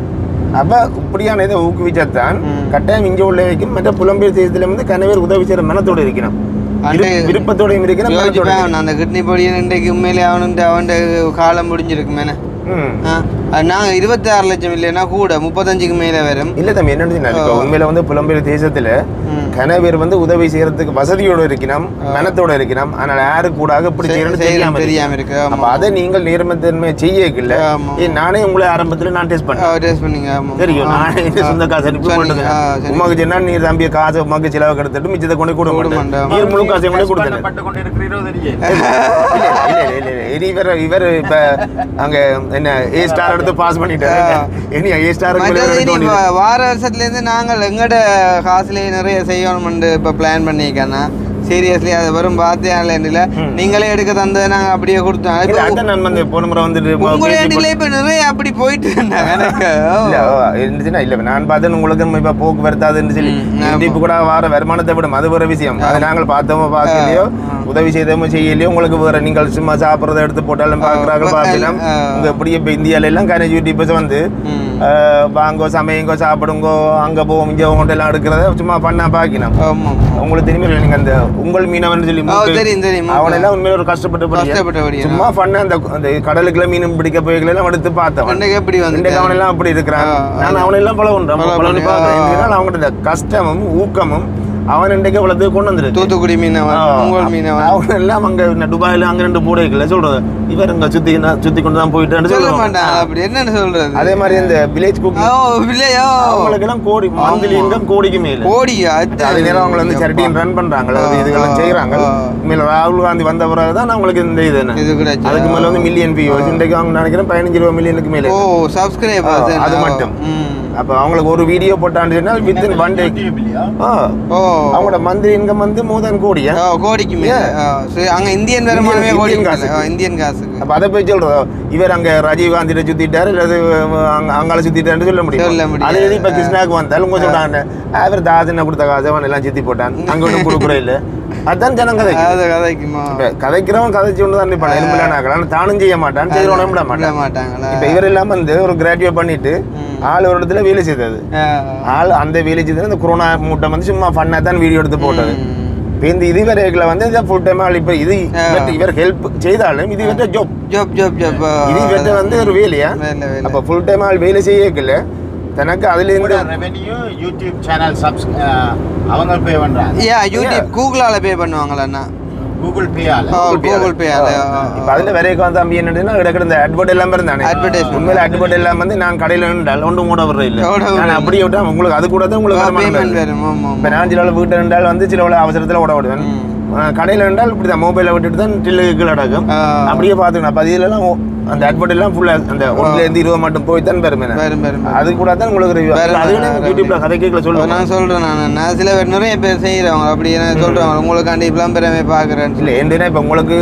அப்ப இப்படியான இதை ஊக்குவிச்சாத்தான் ம். கட்டாயம் இங்க உள்ள வைக்கும் மற்ற புலம்பெயர் தேசத்துல வந்து கணவர் உதவி செய்யற மனத்தோட இருக்கணும் அண்டே- விருப்ப- விருப்பத்தோடையும் இருக்கணும் மனத்தோட யோசிப்பேன் அவன் அந்த கிட்னி பொடியன் இன்றைக்கு உண்மையிலே அவனுண்டு அவன் காலம் முடிஞ்சிருக்கு மேனே ம். நாங்கள் இருபத்தி ஆறு லட்சம் இல்லைன்னா கூட முப்பத்தஞ்சுக்கு மேலே வரும் இல்ல தம்பி என்ன இப்போ உண்மையில வந்து புலம்பெயர் தேசத்துல ம். கணவர் வந்து உதவி செய்யறதுக்கு வசதியோட இருக்கணும் மனத்தோட இருக்கணும் ஆனால் யாரு கூட இப்படி செய்யறது செய்யறது தெரியாம தெரியாம இருக்கு இருக்கு, ஆமா. அப்ப அதை நீங்கள் நேர்மத்தன்மை செய்யல ஆமா. ஏ நானே உங்களை ஆரம்பத்துல நான் டெஸ்ட் பண்ணேன் டேஸ்ட் பண்ணீங்க ஆமாம் தெரியும் நானே இந்த சொந்த காசு அனுப்பி சொன்னீங்க. போட்டுங்க ஆ, சரி. உமாக்கு சொன்னா நீ தம்பிய காசு உமாக்கு செலவு கெடுத்துட்டு மிச்சத்தை கொண்டு கூட கூட மாட்டேன் மாட்டேன். நீர் முழு காசை கொண்டு கொடுத்தேன் பண்ணப்பட்டு கொண்டிருக்கிறீரோ தெரியும் இல்ல இல்ல இல்ல இல்ல இனி இவர் இவர் இப்ப அங்க என்ன ஏ ஸ்டார் எடுத்து பாஸ் பண்ணிட்டாரு இனி ஏ மற்றது இனி ஸ்டார் வா- வார வருஷத்துலேருந்து நாங்கள் எங்கட காசுலேயே நிறைய செய்யணும்னு இப்போ பிளான் பண்ணியிருக்கேன்னா சீரியஸ்லி அது வெறும் பார்த்தேன்ல நீங்களே எடுக்க தந்ததை நாங்கள் அப்படியே கொடுத்தோம் இல்ல இப்போ அதான் நான் வந்து போன முறை வந்துட்டு ம- உங்களே பேசி இடத்துல இப்போ நிறைய அப்படி போயிட்டு இருந்தாங்க எனக்கு ஓ. இல்ல ஓ, இருந்துச்சுன்னா இல்ல நான் பார்த்தேன் உங்களுக்கு இப்ப போக்குவரத்து அதுன்னு சொல்லி ம், ஆமா. யூடியூப் கூட வர வருமானத்தை விடும் அது வேற விஷயம் அது நாங்கள் பார்த்தோமோ பார்க்கலையோ உதவி செய்தோமோ செய்யலையோ உங்களுக்கு வேற நீங்கள் சும்மா சாப்பிட்றத எடுத்து போட்டாலும் பார்க்குறாங்க ஆ, பார்க்கலாம் ஆ. உங்க இப்படி இப்ப இந்தியால எல்லாம் கரை யூடியூபர்ஸ் வந்து ம். அஹ், வாங்கோ சமையுங்கோ சாப்பிடுங்கோ அங்க போவோம் இங்க உங்கள்ட்ட எல்லாம் எடுக்கிறத சும்மா பண்ணா பார்க்கலாம் ஆமாம் உங்களுக்கு தெரியுமா நீங்க அந்த உங்கள் மீனவன் சொல்லி ஓ, தெரியும், தெரியும். அவனெல்லாம் உண்மையில ஒரு கஷ்டப்பட்டு கஷ்டப்பட்டபடியா. சும்மா பண்ண அந்த அந்த கடலுக்குள்ள மீன் பிடிக்க போய்களை எல்லாம் எடுத்து பார்த்தவன் இன்றைக்கு எப்படி வந்து இன்றைக்கு அவன் எல்லாம் அப்படி இருக்கிறான் ஆ, நான் அவனை எல்லாம் பழகுறேன் follow பழகி பண்ணி, பார்க்கிறேன் ஆ. இதனால அவங்கள்ட்ட இந்த கஷ்டமும் ஊக்கமும் அவன் இன்றைக்கு அவ்வளவு கொண்டு வந்துருக்கு தூத்துக்குடி மீனவன் உங்கள் மீனவன் அவங்க எல்லாம் அங்க இந்த துபாயில அங்க ரெண்டு போடைகள்ல சொல்றது இவர் இங்க சுத்தி சுத்தி கொண்டு தான் போயிட்டு சொல்ல சொல்லுவாங்க மாட்டாங்க அப்படி என்னன்னு சொல்றது அதே மாதிரி இந்த வில்லேஜ் ஓ குக்கிங் இல்லையோ அவங்களுக்கு எல்லாம் கோடி மந்த்லி இன்கம் கோடிக்கு மேல கோடியா அதே நேரம் அவங்க வந்து சரிட்டியும் ரன் பண்றாங்க அது இதுகெல்லாம் செய்யறாங்க ஆ. உண்மையில ராகுல் காந்தி வந்த பிறகு தான் அவங்களுக்கு இந்த இது என்ன இது கூட அதுக்கு மேல வந்து மில்லியன் வியூஸ் இன்றைக்கு அவங்க நினைக்கிறேன் பதினஞ்சு ரூபா மில்லியனுக்கு மேல ஓ சப்ஸ்கிரைபர்ஸ் ஆ, அது மட்டும். ம் அப்ப அவங்களுக்கு ஒரு வீடியோ போட்டான்னு சொன்னால் வித்தின் ஒன் டே யூடியூப்லயா ஓ அவங்களோட மந்த்லி இன்கம் வந்து மோர் தென் கோடியா ஓ கோடிக்கு மேல ஆ, சரி, அங்க இந்தியன் வருமானமே இந்தியன் கோடி காசுக்கு. காசு இந்தியன் காசுக்கு அப்ப அதை போய் சொல்றோம் இவர் அங்க ராஜீவ் காந்திட்ட சுத்திட்டாரு இல்லது அங்க அங்கால சுத்திட்டாருன்னு சொல்ல சொல்ல முடியும் முடியாது. அது எது இப்ப கிருஷ்ணாக்கு வந்தாலும் உங்க சொல்றாங்க அவர் தாசனை கொடுத்த காசை அவன் எல்லாம் சுத்தி போட்டான் அங்க ஒன்றும் கொடுக்குற இல்ல அதான் ஜனம் கதை அது கதைக்குமா இப்ப கதைக்கிறவன் கதைச்சு ஒன்று தான் நிப்பான் எலும்பிலானாக்கலாம் தானும் செய்ய மாட்டான் செய்யறவனும் விட விட மாட்டான் மாட்டாங்களா இப்ப இவர் எல்லாம் வந்து ஒரு கிராஜுவேட் பண்ணிட்டு ஆள் ஒரு இடத்துல வேலை செய்தது ஆ, ஆள் அந்த வேலை செய்தது இந்த கொரோனா மூட்டை வந்து சும்மா ஃபன்னா தான் வீடியோ எடுத்து போட்டது ம். இப்போ இந்த இது வரைகளை வந்து இதை ஃபுல் டைம் ஆள் இப்போ இது இவர்ட்ட- இவர் ஹெல்ப் செய்தாலும் இது இவர்கிட்ட ஜாப் ஜாப் ஜாப் ஜாப் ஆ. இது இவர்கிட்ட வந்து ஒரு வேலையா வேலை வேலை அப்போ ஃபுல் டைம் ஆள் வேலை செய்யக்கல தனக்கு அதுல கூட இருந்து ரெவென்யூ யூடியூப் சேனல் சப்ஸ் அவங்க பே பண்றாங்க யா யூடியூப் கூகுளால பே பண்ணுவாங்களா கூகுள் பேயால ஓ கூகுள் பே அது இப்போ அதில் வரைக்கும் வந்து அம்பி என்னன்னா கிடக்கிற இந்த அட்வர்ட் எல்லாம் இருந்தானே Advertisement. உண்மையில அட்வர்ட் எல்லாம் வந்து நான் கடையில் நின்றால் ஒன்றும் மூட வர்ற இல்லை ஓட விடுறது நான் அப்படியே விட்டா உங்களுக்கு அது கூட தான் உங்களுக்கு வருமானம் பேமெண்ட் வருது. வரும் ஆமா இப்போ நான் சில வீட்டில் நின்றால் வந்து சில அவசரத்தில் ஓட விடுவேன் கடையில் நின்றால் இப்படி தான் மொபைலை விட்டுட்டு தான் டில்லு கீழே அடக்கும் ஆ. அப்படியே பார்த்துக்கணும் அப்போ அதிலெல்லாம் அந்த அட்வர்ட் எல்லாம் ஃபுல்லாக அந்த ஒன்றுல இருந்து இருபது மட்டும் போய் தான் பெருமை வரும் வரும் அது கூட தான் உங்களுக்கு review. வேற அது வேற யூடியூப்ல கதை கேட்கல சொல்லுவாங்க நான் சொல்றேன் நான் நான் சில பேர் நிறைய பேர் செய்யறவங்க அப்படி நான் சொல்றேன் உங்களுக்காண்டி இப்பெல்லாம் பெருமை பாக்குறேன் இல்ல ஏன்னா இப்ப உங்களுக்கு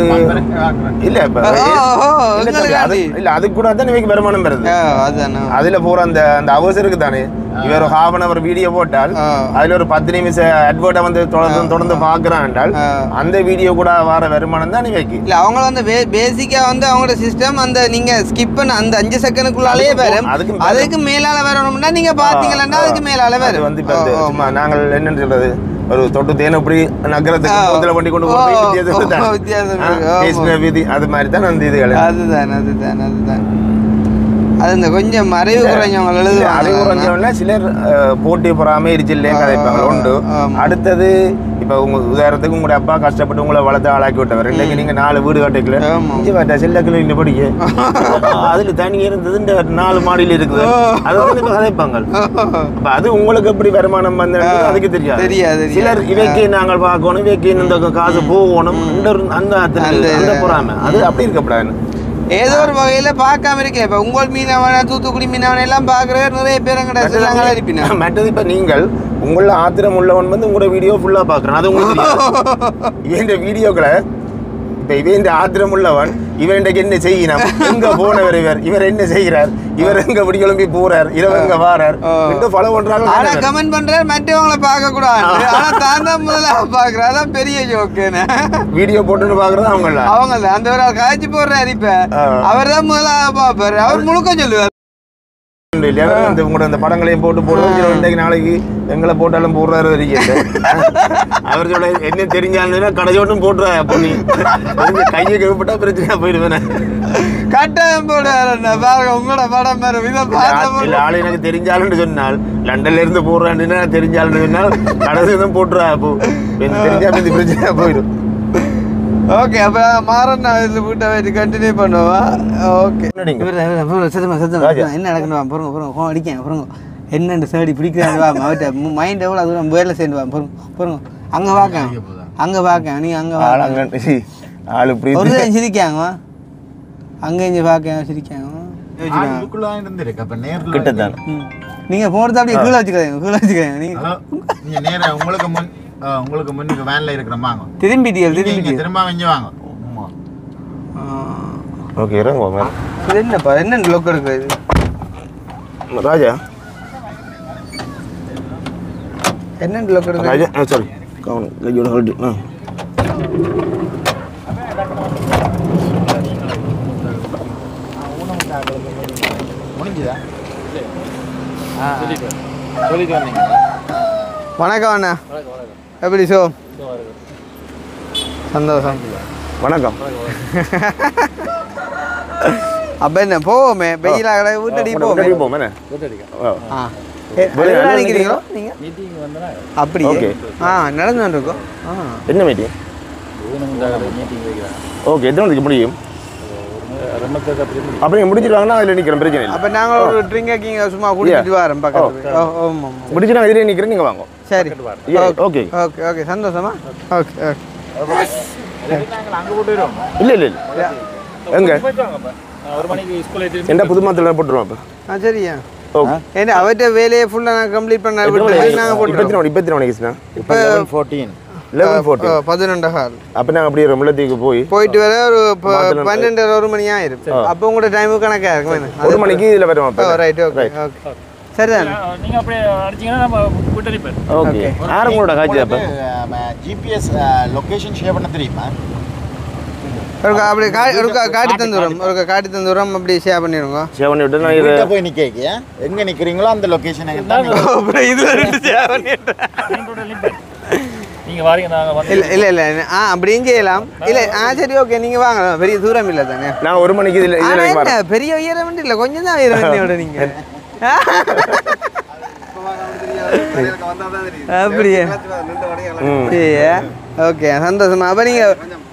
இல்ல இப்ப ஓ, ஓ, இல்ல தம்பி, அது உங்களுக்காண்டி. இல்ல அது கூட தான் இவங்க வருமானம் வருது அதுதானே அதுல போற அந்த அந்த அவர்ஸ் இருக்கு தானே இவர் ஹாஃப் அன் அவர் வீடியோ போட்டால் ஆ. அதுல ஒரு பத்து நிமிஷம் அட்வர்ட்டை வந்து தொடர்ந்து தொடர்ந்து பாக்குறான் என்றால் ஆ. அந்த வீடியோ கூட வர வருமானம் தான் இவைக்கு இல்ல அவங்க வந்து பேசிக்கா வந்து அவங்களோட சிஸ்டம் அந்த நீங்க ஸ்கிப் பண்ண அந்த அஞ்சு செகண்டுக்குள்ளாலேயே அதுக்கு வரும் அதுக்கு மேல- அதுக்கு மேலால வரணும்னா நீங்க பாத்தீங்கன்னா அதுக்கு மேலால அது வரும் வந்து இப்ப இந்த ஓ, ஓ. சும்மா நாங்கள் என்னன்னு சொல்றது ஒரு தொட்டு தேனை இப்படி நகரத்துக்கு ஆ. மூத்துல வண்டி கொண்டு ஓ, போய் ஓ, வித்தியாசம் தான். வித்தியாசம் ஆ, இருக்கு. ஆமா. பேசின விதி அது மாதிரி தான் அந்த இதுகள் அதுதான் அதுதான் அதுதான் அது இந்த கொஞ்சம் அறிவு குறைஞ்சவங்க அது எழுதுவாங்க குறைஞ்சவொடனே சிலர் அஹ், போட்டி பொறாம எரிச்சல்லே கதைப்பாங்க உண்டு ஆமா. அடுத்தது இப்போ உங்க உதாரணத்துக்கு உங்களுடைய அப்பா கஷ்டப்பட்டு உங்களை வளர்த்து ஆளாக்கி விட்டவர் இன்னைக்கு நீங்க நாலு வீடு கட்டிக்கல ஆமா. இஞ்சி வாட்டா செல்ல கிலோ இந்த படிக்க அதுல தனி இருந்தது இந்த நாலு மாடியில் இருக்குது அதை வந்து இப்ப கதைப்பாங்க அப்ப அது உங்களுக்கு எப்படி வருமானம் வந்து அதுக்கு தெரியாது தெரியாது, தெரியாது. சிலர் இவைக்கு நாங்கள் பார்க்கணும் இவைக்கு இந்த காசு போகணும் அந்த ஒரு- அந்த அந்த- அந்த பொறாமை அது அப்படி இருக்கக்கூடாது ஏதோ ஒரு வகையில பார்க்காம இருக்கேன் இப்ப உங்கள் மீனவன தூத்துக்குடி மீனவன எல்லாம் பாக்குற நிறைய பேர் எங்கடா சிலாங்களா இருப்பினா மற்றது இப்ப நீங்கள் உங்கள ஆத்திரம் உள்ளவன் வந்து உங்களோட வீடியோ ஃபுல்லா பாக்குறான் அது உங்களுக்கு தெரியாது இவன் வீடியோக்களை இப்ப இவன் இந்த ஆத்திரம் உள்ளவன் இவன் இன்றைக்கு என்ன செய்யணும் எங்க போனவர் இவர் இவர் என்ன செய்கிறார் இவர் எங்க விடி கிளம்பி போறார் இரவு எங்க வாரார் ஆ. என்று ஃபாலோ ஆனா பண்றாங்க கமெண்ட் பண்ற மற்றவங்கள பார்க்க கூடாது ஆனா தான் தான் முதல்ல பாக்குற அதான் பெரிய ஜோக்குன்னு வீடியோ போட்டுன்னு பாக்குறது அவங்கள அவங்க அந்த ஒரு ஆள் காய்ச்சி போடுறாரு இப்ப ஆ. அவர் தான் முதல்ல பாப்பாரு அவர் முழுக்க சொல்லுவார் இல்லையா இந்த உங்களோட இந்த படங்களையும் போட்டு போடுவோம் இன்றைக்கு நாளைக்கு எங்களை போட்டாலும் போடுறாரு வரைக்கும் அவர் சொல்ல என்ன தெரிஞ்சாலும் கடையோட்டும் போட்டுறா அப்போ நீ தெரிஞ்ச கையை கைப்பட்டா பிரச்சனையா போயிடுவேன் கட்டாயம் போடுவாரு பாருங்க உங்களோட படம் பாரு இதை பார்த்த இல்ல ஆளு எனக்கு தெரிஞ்சாலுன்னு சொன்னால் லண்டன்ல இருந்து போடுறான்னு தெரிஞ்சாலுன்னு சொன்னால் கடைசி தான் போட்டுறா அப்போ எனக்கு தெரிஞ்சா அப்ப இந்த பிரச்சனையா போயிடும் ஓகே அப்ப மாறன் நான் இதுல வீட்டை வச்சு கண்டினியூ பண்ணுவா ஓகே என்னடிங்க? சத்தமா சத்தமா ராஜா. என்ன நடக்கணும் பாருங்க பாருங்க ஃபோன் அடிக்கேன் பாருங்க என்னண்டு சேடி பிடிக்கிறாங்க வா அவட்ட மைண்ட் எவ்வளோ தூரம் வேலை சேர்ந்து வா பாருங்க பாருங்க அங்க வாக்க அங்க வாக்க நீ அங்க ஆள் வாக்க அங்க சி, ஆளு ஒரு பிரீத்தி தான் சிரிக்காங்க அங்க இங்க பாக்க சிரிக்காங்க அதுக்குள்ள இருந்திருக்கு அப்ப நேர்ல கிட்டத்தான் ம். நீங்க போறது அப்படியே கீழே வச்சுக்கிறீங்க கீழே வச்சுக்கிறீங்க நீங்க ஹலோ நீங்க நேரா உங்களுக்கு முன் ஆ, உங்களுக்கு முன்னுக்கு வேன்ல இருக்கிற வாங்க திரும்பிட்டீங்க நீங்க இங்க திரும்பிட்டீங்க திரும்ப வெஞ்சு வாங்க ஆமா. ஓகே இறங்க மேல இது என்னப்பா என்ன லோக் இருக்கு இது ராஜா என்ன லோக் இருக்கு ராஜா சாரி கவனம் கையோட ஹோல்டு ஆ முடிஞ்சுதா ஆ சொல்லிட்டு வந்தீங்க வணக்கம் அண்ணா எப்படி சோ சந்தோஷம் வணக்கம் அப்ப என்ன போவோமே வெயிலா கடை வீட்டடி போவோமே முன்னாடி போவோம் என்ன? ஆ. ஆ ஏ, வெளிய வெளிய நடந்து நிக்கிறீங்களோ நீங்க மீட்டிங் வந்தனா அப்படியே Okay. ஆ நடந்து வந்துருக்கோம் ஆ என்ன மீட்டிங் மீட்டிங் வைக்கிறாங்க ஓகே எத்தனை மணிக்கு முடியும் ரெண்டத்தை அப்படி முடியும் அப்படி முடிச்சிருவாங்கன்னா அதில் நிற்கிறேன் பிரச்சனை இல்லை அப்ப நாங்க ஒரு ட்ரிங்க் கிங்க சும்மா குடிச்சிட்டு வரோம் பக்கத்துல ஓ ஆமா ஆமா முடிச்சுனா எதிரே நிற்கிறேன் நீங்கள் வாங்க சரி ஓகே ஓகே ஓகே சந்தோஷமா ஓகே ஓகே நாங்கள் அங்க போட்டு வருவோம் இல்லை இல்லை இல்லை எங்க போயிட்டு வாங்கப்பா நான் ஒரு மணிக்கு ஸ்கூல் ஆயிட்டு எந்த புது மாத்திரை போட்டுருவோம் அப்போ ஆ சரியா ஓகே ஏன்னா அவர்கிட்ட வேலையை ஃபுல்லாக நான் கம்ப்ளீட் பண்ண விட்டு நாங்கள் இப்போ போட்டுருவோம் எத்தனை மணி இப்போ எத்தனை மணிக்கு கிருஷ்ணா இப்போ லெவன் ஃபோர்டீன் லெவன் ஃபோர்ட்டி பதினொன்று ஹால் அப்போ நாங்கள் அப்படியே முள்ளத்தீக்கு போய் போயிட்டு வர ஒரு ப- மாத்திரம் பன்னெண்டு ஒரு மணி ஆயிரும் அப்போ உங்களோட டைமுக்கு கணக்காக இருக்கும் என்ன ஒரு மணிக்கு இதில் வருவோம் அப்போ ரைட் ஓகே ஓகே சரிதானே நீங்க அப்படியே அடிச்சீங்கன்னா நம்ம விட்டு அடிப்பேன் ஓகே யார் உங்களோட காட்சி அப்போ ஜிபிஎஸ் லொகேஷன் ஷேர் பண்ண தெரியுமா ஒரு கா- அப்படி கா ஒரு கா- காட்டி தந்துடுறோம் ஒரு கா- காட்டி தந்துடுறோம் அப்படி ஷேர் பண்ணிடுங்க சேவன் விட்டு நான் இது வீட்டை போய் நிக்க எங்க நிக்கிறீங்களோ அந்த லொகேஷன் அப்புறம் இது ஷேர் பண்ணிடுறேன் மெயின் ரோடு லிமிட் நீங்க வாரீங்க நாங்க வந்து இல்லை இல்லை இல்லை ஆ அப்படியும் செய்யலாம் இல்லை ஆ சரி ஓகே நீங்கள் வாங்க பெரிய தூரம் இல்லை தானே நான் ஒரு மணிக்கு இதில் ஆனா இதில் என்ன வரேன் பெரிய உயரம் வந்து இல்லை கொஞ்சம் தான் உயரம் என்னோட நீங்க அப்படியே ம் சரியா ஓகே சந்தோஷமா அப்போ நீங்க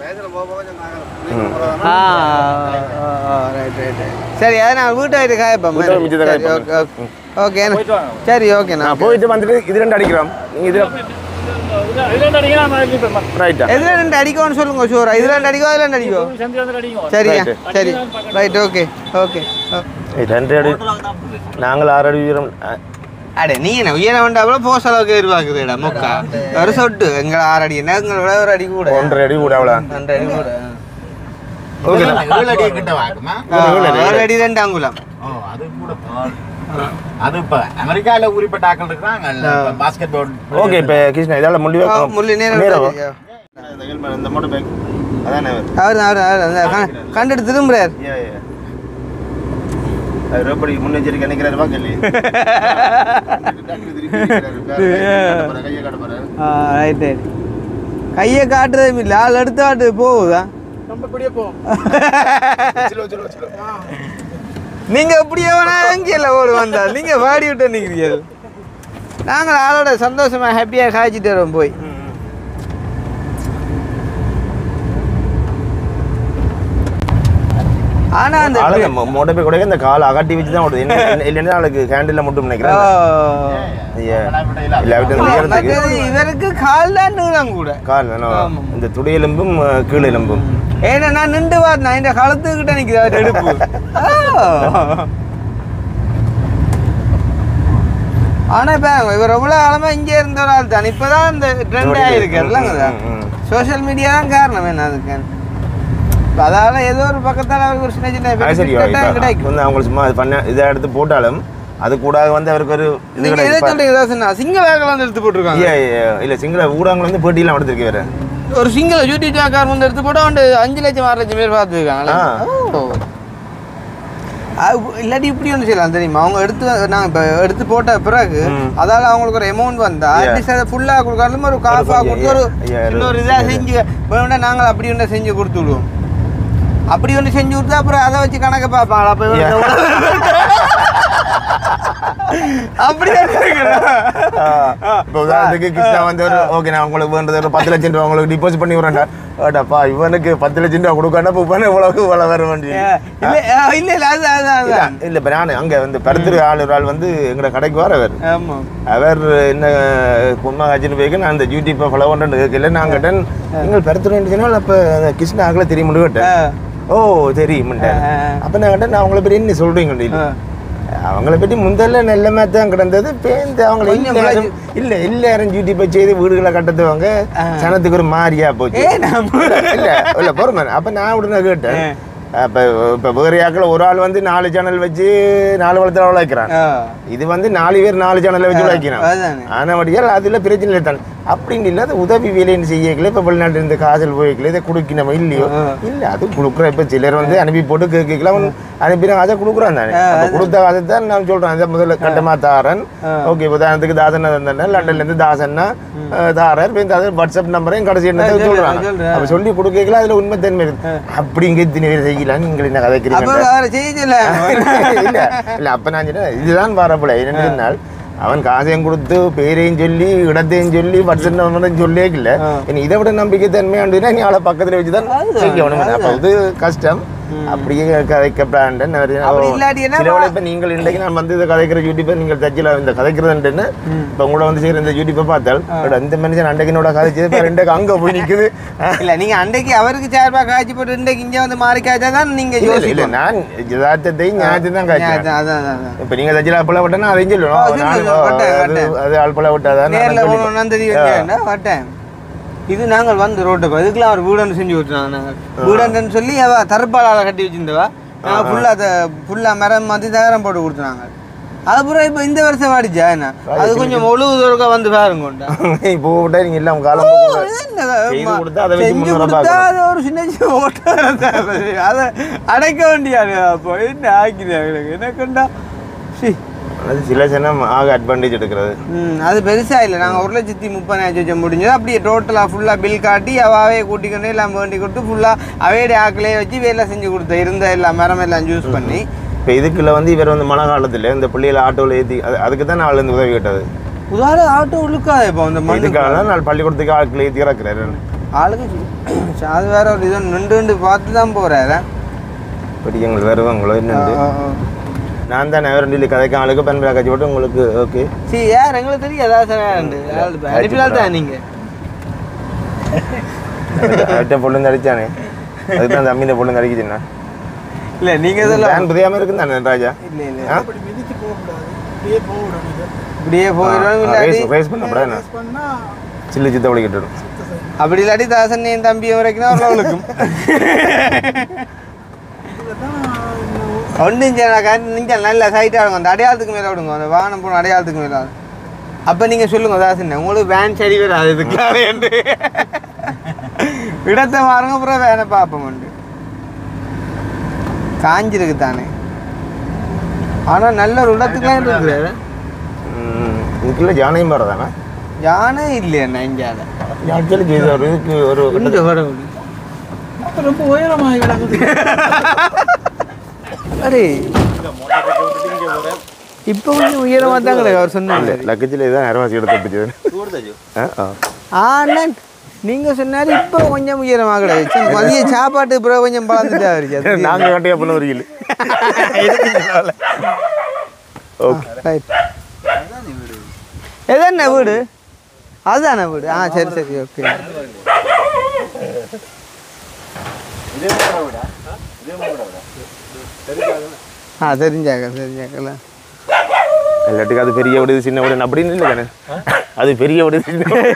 ம் ஆ ரைட் ரைட் சரி அதை நான் வீட்டை போயிட்டு காயப்பேன் வீட்டை மிச்சத்தை சரி காயப்பேன். ஓகே ஓகே போயிட்டு வாங்க சரி ஓகே நான் நான் போயிட்டு வந்துட்டு இது ரெண்டு அடிக்கிறோம் நீங்கள் இதில் இதுல இருந்து அடிங்க நான் அடிப்பேன் ரைட்டா எதுல ரெண்டு அடிக்கும்னு சொல்லுங்க ஷூரா இதுல ரெண்டு அடிக்கோ இதுல ரெண்டு அடிக்கோ செஞ்சு வந்து அடிங்க சரியா Right. சரி ரைட் ஓகே ஓகே ரெண்டு அடி நாங்கள் ஆறு அடி உயரம் அ- அடே நீ என்ன உயரம் வேண்டாம் போஸ் அளவுக்கு எதிர்பார்க்குதுடா மொக்கா ஒரு சொட்டு எங்களை ஆறு அடி என்ன எங்களோட ஒரு அடி கூட ஒன்றரை அடி கூட அவ்வளோ ரெண்டு அடி கூட ஏழு அடி கிட்ட வாக்குமா ஆ, ஒரு அடி ரெண்டு அங்குலம் ஓ அது கூட அது இப்ப அமெரிக்கால உரிப்பட்ட ஆக்கள் இருக்கிறாங்க பாஸ்கெட் பால் ஓகே இப்போ கிருஷ்ணா இதால் முடிவு ஆ, முள்ளு நேரம் நேரம் சரியா. இந்த மோட்டர் பைக் அதானே அவர் அவர் அவர் அந்த கண்- கண்டுட்டு திரும்புறார் அது எப்படி முன்னெச்சரிக்கை நினைக்கிறாரு பார்க்கலையே கையை காட்ட ரைட் ரைட் கையை காட்டுறதும் இல்லை ஆள் எடுத்து ஆட்டு போகுதா நீங்க எப்படியோ அங்கேயில ஓடு வந்தா நீங்க பாடி விட்டு நிக்கிறீங்க நாங்கள் ஆளோட சந்தோஷமா ஹாப்பியா காய்ச்சிட்டு வரோம் போய் ஆனா அந்த ஆளுங்க மொ- மொட்டை போய் கூட இந்த காலை அகட்டி வச்சு தான் ஓடுது என்ன- என்ன- இல்லைன்னா அவளுக்கு கேண்டில்ல மட்டும் ஓ. நினைக்கிறேன் ஐயா. இல்ல அவர்கிட்ட இந்த உயரத்துக்கு மற்றது இவருக்கு கால் தான் நீளம் கூட கால் வேணும் ஆமா. இந்த துடி எலும்பும் அஹ், கீழ் எலும்பும் ஏன்னா நான் நின்று வார் நான் இந்த களத்துக்கிட்ட நிற்குது அவர் எடுப்பு ஆ. ஆனா இப்ப இவர் எவ்வளவு காலமா இங்கே இருந்த ஒரு ஆள் தான் இப்பதான் இந்த ட்ரெண்ட் ஆயிருக்கு எல்லாம் ம், ம், ம். சோஷியல் மீடியா தான் காரணம் என்ன அதுக்கு இப்ப அதால ஏதோ ஒரு பக்கத்தால அவருக்கு ஒரு சின்ன சின்ன அது benefit சரி கேட்டா இப்ப கிடைக்கும் வந்து அவங்க சும்மா இது பண்ண இதை எடுத்து போட்டாலும் அது கூட வந்து அவருக்கு ஒரு இது நீங்க எதை கிடையாது சொல்றீங்க ரோசனா சிங்கள வேகலாம் வந்து எடுத்து போட்டிருக்காங்க ஐயா, ஐயா, இல்ல சிங்கள ஊடகங்கள் வந்து பேட்டியெல்லாம் எடுத்திருக்கு வேற ஒரு சிங்கிள் யூடியூப் சேனல் வந்து எடுத்து போட்டு அவன் அஞ்சு லட்சம் ஆறு லட்சம் பேர் பார்த்துருக்காங்க ஆ. இல்லாட்டி இப்படி ஒன்று செய்யலாம் தெரியுமா அவங்க எடுத்து நாங்கள் இப்போ எடுத்து போட்ட பிறகு ம். அதால அவங்களுக்கு ஒரு அமௌண்ட் வந்தா Yeah. அட்லீஸ்ட் அதை ஃபுல்லாக கொடுக்காலும் ஒரு காஃபாக கொஞ்சம் கொடுத்து ஒரு ஐயாயிரம் இன்னொரு இதாக செஞ்சு வேணும்னா நாங்கள் அப்படி ஒன்று செஞ்சு கொடுத்து விடுவோம் அப்படி ஒன்று செஞ்சு கொடுத்தா அப்புறம் அதை வச்சு கணக்கை பார்ப்பாங்களா அப்போ இவங்க அப்படி இப்போ உதாரணத்துக்கு கிருஷ்ணா வந்து ஒரு ஓகே நான் உங்களுக்கு வேண்டது ஒரு பத்து லட்சம் ரூபா உங்களுக்கு டிபாசிட் பண்ணி விடுறேன்டா ஏடாப்பா இவனுக்கு பத்து லட்சம் ரூபா கொடுக்காண்டா இப்போ இவனு இவ்வளவு இவ்வளோ வர வேண்டிய இல்லை இல்லை இல்லை அது அது அதுதான் இல்ல இப்ப நான் அங்க வந்து பருத்துரு ஆள் ஒரு ஆள் வந்து எங்கட கடைக்கு வரவர் ஆமாம் அவர் என்ன பொம்மா காய்ச்சின்னு போய்க்கு நான் இந்த யூடியூப்பை ஃபாலோ பண்ணுறேன் கேட்கல நான் கேட்டேன் நீங்கள் பருத்துரு சொன்னால் அப்போ கிருஷ்ணா ஆகல தெரியும்னு கேட்டேன் ஓ தெரியும்ட்டேன் ஆ, ஆ. அப்போ நான் கேட்டேன் நான் அவங்கள பற்றி என்ன சொல்கிறீங்க அவங்கள பற்றி முதல்ல நல்லமே தான் கிடந்தது பேருந்து அவங்கள கொஞ்சம் எல்லாரும் இல்ல எல்லாரும் யூடியூப்பை செய்து வீடுகளை கட்டத்துவங்க சனத்துக்கு ஒரு மாறியா போச்சு ஏ நம்ம இல்ல இல்ல பொறுமை அப்ப நான் உடனே கேட்டேன் அப்ப இப்ப வேற யாக்கள் ஒரு ஆள் வந்து நாலு சேனல் வச்சு நாலு வளத்துல உழைக்கிறான் ஆ இது வந்து நாலு பேர் நாலு சேனல்ல வச்சு உழைக்கிறான் அதானே. ஆனபடியால் அதுல பிரச்சனை இல்லை தான் அப்படின்னு இல்லாத உதவி வேலைன்னு செய்யக்கல இப்ப வெளிநாட்டு இருந்து காசல் போய்க்கல இதை கொடுக்கணுமா இல்லையோ இல்ல அது கொடுக்குறோம் இப்ப சிலர் வந்து அனுப்பி போட்டு கேட்கல அவன் அனுப்பி அதை கொடுக்குறான் தானே அப்ப கொடுத்த காசை தான் நான் சொல்றேன் அதை முதல்ல கட்டமா தாரன் ஓகே உதாரணத்துக்கு தாசன் இருந்தானே லண்டன்ல இருந்து தாசன்னா அஹ், தாரர் இப்ப இந்த அது வாட்ஸ்அப் நம்பரையும் கடைசி என்ன சொல்றாங்க சொல்றேன். அப்ப சொல்லி கொடுக்கல அதுல உண்மை தன்மை இருக்கு அப்படிங்க இத்தனை பேர் செய்யலாம் நீங்கள் என்ன அப்போ கதைக்கிறீங்க வேற செய்யல இல்ல இல்ல அப்ப நான் சொன்னேன் இதுதான் வரப்பட இரண்டு நாள் அவன் காசையும் கொடுத்து பேரையும் சொல்லி இடத்தையும் சொல்லி பட்சன் நம்பரையும் சொல்லே இல்ல இனி இதை விட நம்பிக்கை தன்மையாண்டுனா நீ அவளை பக்கத்துல வச்சுதான் செய்யணும் அப்ப இது கஷ்டம் அப்படியே கதைக்கப்படாண்டன் அப்படி இல்லாட்டி என்ன சில வேளை இப்ப நீங்கள் இன்றைக்கு நான் வந்து இதை கதைக்கிற யூடியூப்பை நீங்கள் தச்சில இந்த கதைக்கிறதுன்னு இப்ப உங்களோட வந்து செய்யற இந்த யூடியூப்பை பார்த்தால் அட, இந்த மனுஷன் அன்றைக்கினோட கதைச்சது இப்ப ரெண்டுக்கு அங்க போய் நிக்குது இல்ல நீங்க அன்றைக்கு அவருக்கு சார்பா காய்ச்சி போட்டு இன்றைக்கு இங்க வந்து மாறி காய்ச்சா தான் நீங்க இல்ல, இல்ல, இல்ல யோசிக்கணும் நான் யதார்த்தத்தையும் ஞாபகத்தையும் தான் காய்ச்சேன் அதான், அதான், அதான், அதான். இப்ப நீங்க தச்சில அப்பள விட்டனா அதையும் ஆ, சொல்லணும் சொல்லுங்க, நானும் வட்டேன், அது- வட்டேன். அது ஆள்பல விட்டாதான் நான் நேர்ல சொல்லி- போனோம்னா தெரியும் வட்டேன் இது நாங்கள் வந்து ரோட்டை பா- இதுக்கெல்லாம் ஒரு வீடு செஞ்சு விட்டுருவாங்க நாங்கள் வீடுன்னு சொல்லி அவ தற்பாலால கட்டி வச்சிருந்தவா நாங்கள் ஃபுல்லாக அதை ஃபுல்லாக மரம் மாற்றி தகரம் போட்டு கொடுத்துனாங்க அதுக்கப்புறம் இப்போ இந்த வருஷம் வாடிச்சா என்ன அது கொஞ்சம் முழு தூரம் வந்து பாருங்கண்டா இப்போ விட்டா நீங்க எல்லாம் காலம் போக கூடாது. செய்து கொடுத்தா அதை வச்சு செஞ்சு முன்னேற கொடுத்தா பார்க்கணும். அது ஒரு சின்ன சின்ன ஓட்டம் அதை அடைக்க வேண்டியாது அப்போ என்ன ஆக்கிடுறாங்க எனக்குண்டா சி அது சில சனம் ஆக அட்வான்டேஜ் எடுக்கிறது ம் அது பெருசா இல்லை நாங்கள் ஒரு லட்சத்தி முப்பதாயிரம் வச்சு முடிஞ்சது அப்படியே டோட்டலாக ஃபுல்லாக பில் காட்டி அவாவே கூட்டிக்கொண்டு எல்லாம் வேண்டி கொடுத்து ஃபுல்லாக அவையோட ஆக்கிலே வச்சு வேலை செஞ்சு கொடுத்த இருந்த எல்லா மரம் எல்லாம் யூஸ் பண்ணி இப்போ இதுக்குள்ள வந்து இவர் வந்து மழை காலத்துல இந்த பிள்ளைகளை ஆட்டோவில் ஏற்றி அது அதுக்கு தான் நான் இருந்து உதவி கேட்டது உதாரண ஆட்டோ உழுக்காது இப்போ அந்த மண்ணுக்கு இதுக்காக தான் நான் பள்ளிக்கூடத்துக்கு ஆட்களை ஏற்றி இறக்குறாரு ஆளுக்கு சி- அது வேற ஒரு இது நின்று நின்று பார்த்து தான் போகிறாரு படிக்கங்கள் வருவாங்களோ என்னண்டு நான் தான் நேரம் சொல்லி கதைக்க ஆளுக்கு பண்பா கட்சி போட்டு உங்களுக்கு ஓகே சரி யார் எங்களுக்கு தெரியும் ஏதாவது சார் அனுப்பினால் தான் நீங்கள் அவர்கிட்ட பொண்ணு அடிச்சானே அதுக்கு தான் தம்பி இந்த பொண்ணு அடிக்குதுண்ணா இல்லை நீங்கள் இதெல்லாம் பிளான் புரியாம இருக்கு தானே ராஜா இல்லை இல்லை ஆ? இப்படியே போயிடும் இல்லாட்டி ரேஸ் ரேஸ் பண்ணப்படாது சில்லு சித்த ஒழிக்கிட்டு வரும் அப்படி இல்லாட்டி தாசன் என் தம்பி வரைக்கும் தான் அவளுக்கும் ஒன்றும் நீங்கள் நல்ல சைட்டாக இருக்கும் அந்த அடையாளத்துக்கு மேலே விடுங்க அந்த வாகனம் போன அடையாளத்துக்கு மேலே அப்போ நீங்கள் சொல்லுங்க தாசன் உங்களுக்கு வேன் சரி வராது இதுக்கு இடத்தை மாறுங்க அப்புறம் வேனை பார்ப்போம் உண்டு காஞ்சிருக்கு தானே ஆனால் நல்ல ஒரு இடத்துக்குலாம் இருக்குது ம், இதுக்குள்ள ஜானையும் போகிறதானே யானை இல்லையா இந்தியாவில் ஆக்சுவலி இது ஒரு இதுக்கு ஒரு இந்த வர முடியும் ரொம்ப உயரமாக கிடக்குது அடே இப்போ கொஞ்சம் உயரமாக தான் கிடக்கு அவர் சொன்னாங்க லக்கேஜில் இதான் அரைவாசி எடுத்து பிடிச்சது ஆ ஆ ஆ அண்ணன் நீங்கள் சொன்னாரு இப்போ கொஞ்சம் உயரமாக கிடக்கு சரி, மதிய சாப்பாட்டு பிறகு கொஞ்சம் பழந்துட்டா இருக்கு நாங்கள் கட்டையா பண்ண ஒரு இல்லை ஓகே ரைட் எதண்ணா வீடு அதுதானே வீடு ஆ சரி சரி ஓகே ஆ தெரிஞ்சாக்க தெரிஞ்சாக்கல இல்லாட்டுக்கு அது பெரிய விடுது சின்ன விடு அப்படின்னு இல்லை தானே அது பெரிய விடுது சின்ன வீடு.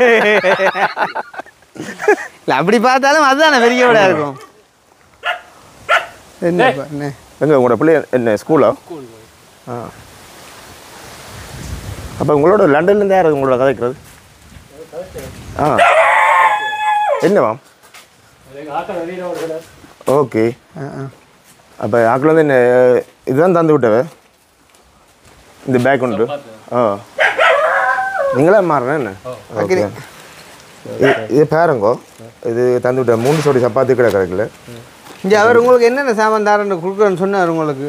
இல்லை அப்படி பார்த்தாலும் அதுதானே பெரிய வீடாக இருக்கும் என்னப்பா என்ன எங்க உங்களோட பிள்ளை என்ன ஸ்கூலா ஆ அப்போ உங்களோட லண்டன்லேருந்து யார் உங்களோட கதைக்கிறது ஆ என்னவா ஓகே ஆ ஆ அப்போ ஆக்கில் வந்து என்ன இதுதான் தந்து விட்டவ இந்த பேக் உண்டு ஆ நீங்களே மாறுறேன் என்ன ஓகே இது- இது பேருங்கோ இது தந்து விட்ட மூணு சோடி சப்பாத்தி கடை கிடைக்கல இங்கே அவர் உங்களுக்கு என்னென்ன சாமான் தாரன்னு கொடுக்குறேன்னு சொன்னார் உங்களுக்கு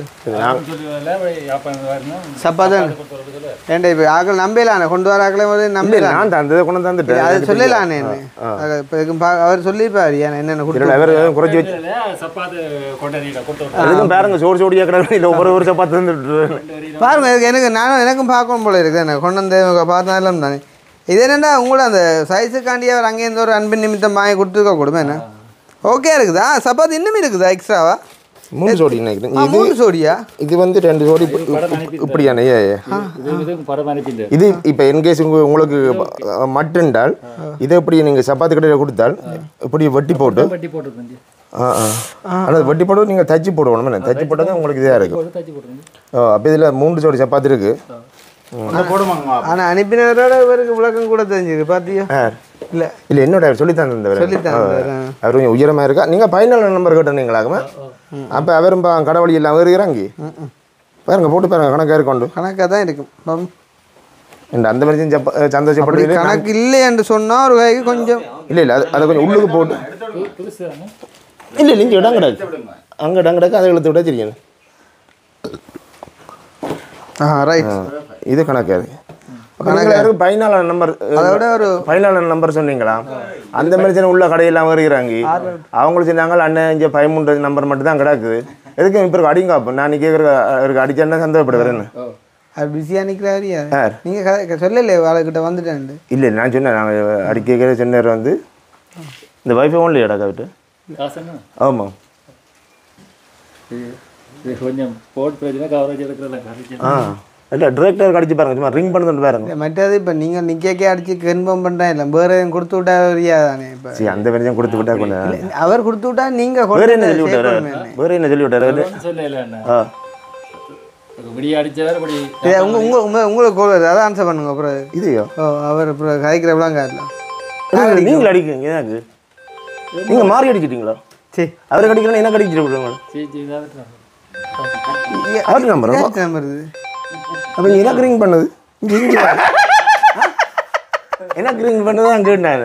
சப்பாதான் ஏன்டா இப்போ ஆக்கள் நம்பலானே கொண்டு வர ஆக்களே வந்து இல்லை நம்பலாம் நான் தந்ததை கொண்டு தந்துட்டேன் அது சொல்லலானே என்ன அது இப்போ இதுக்கும் பா- அவர் சொல்லியிருப்பார் ஏன் என்னென்ன கொடுத்து இல்லை வேறு எதுவும் குறைச்சி வச்சு சப்பாத்து கொண்டாடியில் கொடுத்து அதுக்கும் பேருங்க சோறு சோடியாக கிடக்கு இல்லை ஒவ்வொரு ஒரு சப்பாத்தி தந்துட்டு பாருங்க எனக்கு எனக்கு நானும் எனக்கும் பார்க்கணும் போல இருக்குது எனக்கு கொண்டு வந்து பார்த்தாலும் தானே இது என்னென்னா உங்களோட அந்த சைஸுக்காண்டி அவர் அங்கேருந்து ஒரு அன்பின் நிமித்தம் வாங்கி கொடுத்துருக்க கொடுமை என்ன ஓகே இருக்குதா சப்பாத்தி இன்னும் இருக்குதா எக்ஸ்ட்ராவா மூணு சோடி நினைக்கிறேன் ஆ, இது மூணு சோடியா இது வந்து ரெண்டு சோடி இப்ப- இப்ப- இப்படியானே ஏ, ஏ. இது இது பரமரிப்பிந்த இது இப்போ என்கேஸ் உங்க உங்களுக்கு அஹ், மட்டுண்டால் இதை எப்படி நீங்கள் சப்பாத்தி கடையில் கொடுத்தால் இப்படி வெட்டி போட்டு வட்டி போட்டுருந்தேன் ஆ ஆ ஆனால் வெட்டி போட்டு நீங்கள் தச்சு போடணும் என்ன தச்சு போட்டால் தான் உங்களுக்கு இதாக இருக்கும் தச்சு போட்டுருந்தேன் ஓ அப்போ இதில் மூன்று சோடி சப்பாத்தி இருக்கு போடுவாங்க ஆனால் அனுப்பினவரோட இவருக்கு விளக்கம் கூட தெரிஞ்சுது பார்த்தியோ யார் இல்லை இல்லை என்னோட சொல்லி தந்தவர் சொல்லித்தான் தந்தவர், ஆ. அவர் கொஞ்சம் உயரமாக இருக்கா நீங்கள் பதினாலு நம்பர் கேட்டீங்களாகுமா அப்போ அவரும் பா- கடவுளி இல்லாமல் இருக்கிறாங்க பாருங்க போட்டு பாருங்க கணக்காக இருக்கொண்டு கணக்காக தான் இருக்கும் பாப்போம். இந்த அந்த மாதிரி சப்பா அப்படி சந்தோஷப்படுறது கணக்கு இல்லை என்று சொன்னால் ஒரு கைக்கு கொஞ்சம் இல்லை இல்லை அது அதை கொஞ்சம் உள்ளுக்கு போட்டு புதுசு தானே இல்லை இல்லை இங்கே இடம் கிடக்கு அங்கே இடம் கிடக்கு அதை இழுத்து விட தெரியும் ஆ ரைட் இது கணக்காது கணக்கு பதினாலு நம்பர் அதோட ஒரு பதினாலு நம்பர் சொன்னீங்களா அந்த மாதிரி சின்ன உள்ள கடையெல்லாம் வருகிறாங்க அவங்களும் சொன்னாங்க அண்ணன் இங்கே பதிமூன்று நம்பர் மட்டும் தான் கிடக்குது எதுக்கு இப்போ அடிங்க அப்போ நான் கேட்குற அவருக்கு அடிச்சேன்னா சந்தேகப்படுகிறேன்னு அது பிஸியாக நிற்கிறாரு யார்? நீங்கள் கதை சொல்லலை ஆளுக்கிட்ட வந்துட்டேன் இல்லை நான் சொன்னேன் நாங்கள் அடி கேட்குற சொன்னார் வந்து இந்த வைஃபை ஒன்லி இடக்கா விட்டு காசுன்னா ஆமாம் இது- இது கொஞ்சம் போட் பிரச்சனை கவரேஜ் எடுக்கிறதுல கரைச்சி ஆ இல்லை டிரெக்டர் அடிச்சு பாருங்க சும்மா ரிங் பண்ணுறது பாருங்க மற்றது இப்போ நீங்கள் நிற்கே அடிச்சு கன்ஃபார்ம் பண்ணுறேன் இல்லை வேறு எதுவும் கொடுத்து விட்டா வரியா தானே இப்போ சரி அந்த மாதிரி கொடுத்து விட்டா கொஞ்சம் அவர் கொடுத்து விட்டா நீங்கள் வேற என்ன சொல்லி விட்டாரு வேற என்ன சொல்லி விட்டாரு சொல்லல என்ன ஆ விடிய அடிச்சவர் இப்படி உங்க உங்க உங்க உங்களுக்கு கோல் வருது அதை ஆன்சர் பண்ணுங்க அப்புறம் இதுயோ ஓ அவர் அப்புறம் கதைக்கிறப்பெல்லாம் காட்டலாம் நீங்கள் அடிக்குங்க எனக்கு நீங்கள் மாறி அடிச்சிட்டீங்களா சரி அவரை கடிக்கலாம் என்ன கடிச்சிட்டு விடுங்க சீ சீ இதாக அவர் நம்பர் நம்பர் இது அப்போ நீ எனக்கு ரிங் பண்ணது இங்கே இங்கே வா. எனக்கு ரிங் பண்ணது தான் கேட்டேன்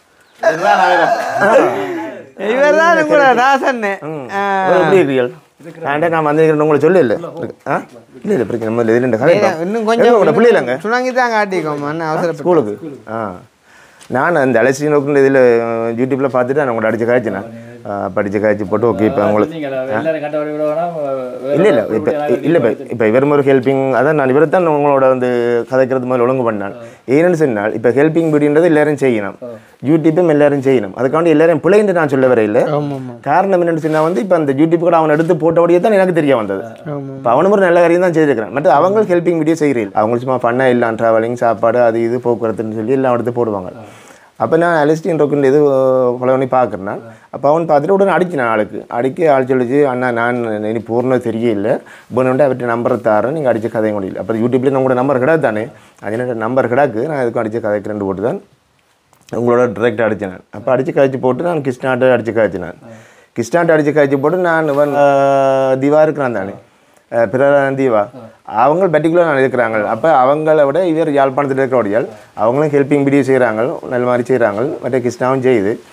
இவர் தான் உங்களோட ராசன் எப்படி இருக்கீர்கள் நான் நான் வந்திருக்கிறேன் உங்களை சொல்ல இல்லை ஆ இல்லை இல்லை பிரச்சனை நம்ம இது ரெண்டு கதை இன்னும் கொஞ்சம் உங்களோட பிள்ளைலங்க சுணங்கி தான் காட்டிக்கோமா அண்ணன் அவசரப்பட்டு ஸ்கூலுக்கு ஆ நான் அந்த அலசி நோக்குன்னு இதில் யூடியூப்பில் பார்த்துட்டு நான் உங்களை அடிச்சு காய்ச்சினேன் படித்து காய்ச்சி போட்டு ஓகே இப்போ உங்களுக்கு நீங்களா எல்லாரும் கண்டபடி விட வேணாம் இல்லை இல்லை இப்போ இல்லை இப்போ இப்போ இவரும் ஒரு ஹெல்ப்பிங் அதான் நான் இவரை தான் உங்களோட வந்து கதைக்கிறது முதல்ல ஒழுங்கு பண்ணான் ஏன்னு சொன்னால் இப்போ ஹெல்ப்பிங் வீடியோன்றது எல்லாரும் செய்யணும் யூடியூப்பும் எல்லாரும் செய்யணும் அதுக்காண்டி எல்லாரும் பிள்ளைன்னு நான் சொல்ல வரையில காரணம் என்னன்னு சொன்னால் வந்து இப்போ அந்த யூடியூப் கூட அவன் எடுத்து போட்டபடியே தான் எனக்கு தெரிய வந்தது இப்போ அவனும் ஒரு நல்ல காரியம் தான் செய்திருக்கிறான் மற்ற அவங்க ஹெல்ப்பிங் வீடியோ செய்கிறீர்கள் அவங்க சும்மா பண்ண இல்லாம் ட்ராவலிங் சாப்பாடு அது இது போக்குவரத்துன்னு சொல்லி எல்லாம் எடுத்து போடுவாங்க அப்போ நான் அலிஸ்டின் ரொக்குன்னு இது ஃபாலோ பண்ணி பார்க்குறேன் அப்போ அவன் பார்த்துட்டு உடனே அடிச்சினான் ஆளுக்கு அடிக்க ஆள் சொல்லிச்சு அண்ணா நான் இனி பூர்ண தெரியல போனோன்ட்டு அவர்கிட்ட நம்பரை தாரேன் நீங்கள் அடிச்ச கதை முடியல அப்போ யூடியூப்லேயே உங்களோட நம்பர் கிடாது தானே அதனால நம்பர் கிடாக்கு நான் இதுக்கும் அடிச்ச கதைக்கு ரெண்டு போட்டு தான் உங்களோட டிரெக்ட் அடித்தேன் அப்போ அடித்து காய்ச்சி போட்டு நான் கிருஷ்ணாட்டை அடித்து காய்ச்சினேன் கிருஷ்ணாட்டை அடித்து காய்ச்சி போட்டு நான் இவன் ஆஹ், திவா இருக்கிறான் தானே ஆஹ், பிறர் தீவா அவங்க பர்டிகுலர் நான் இருக்கிறாங்க அப்போ அவங்கள விட இவர் யாழ்ப்பாணத்தில் இருக்கிற அவங்களும் ஹெல்ப்பிங் வீடியோ செய்கிறாங்க நல்ல மாதிரி செய்கிறாங்க மற்ற கிருஷ்ணாவும் செய்யுது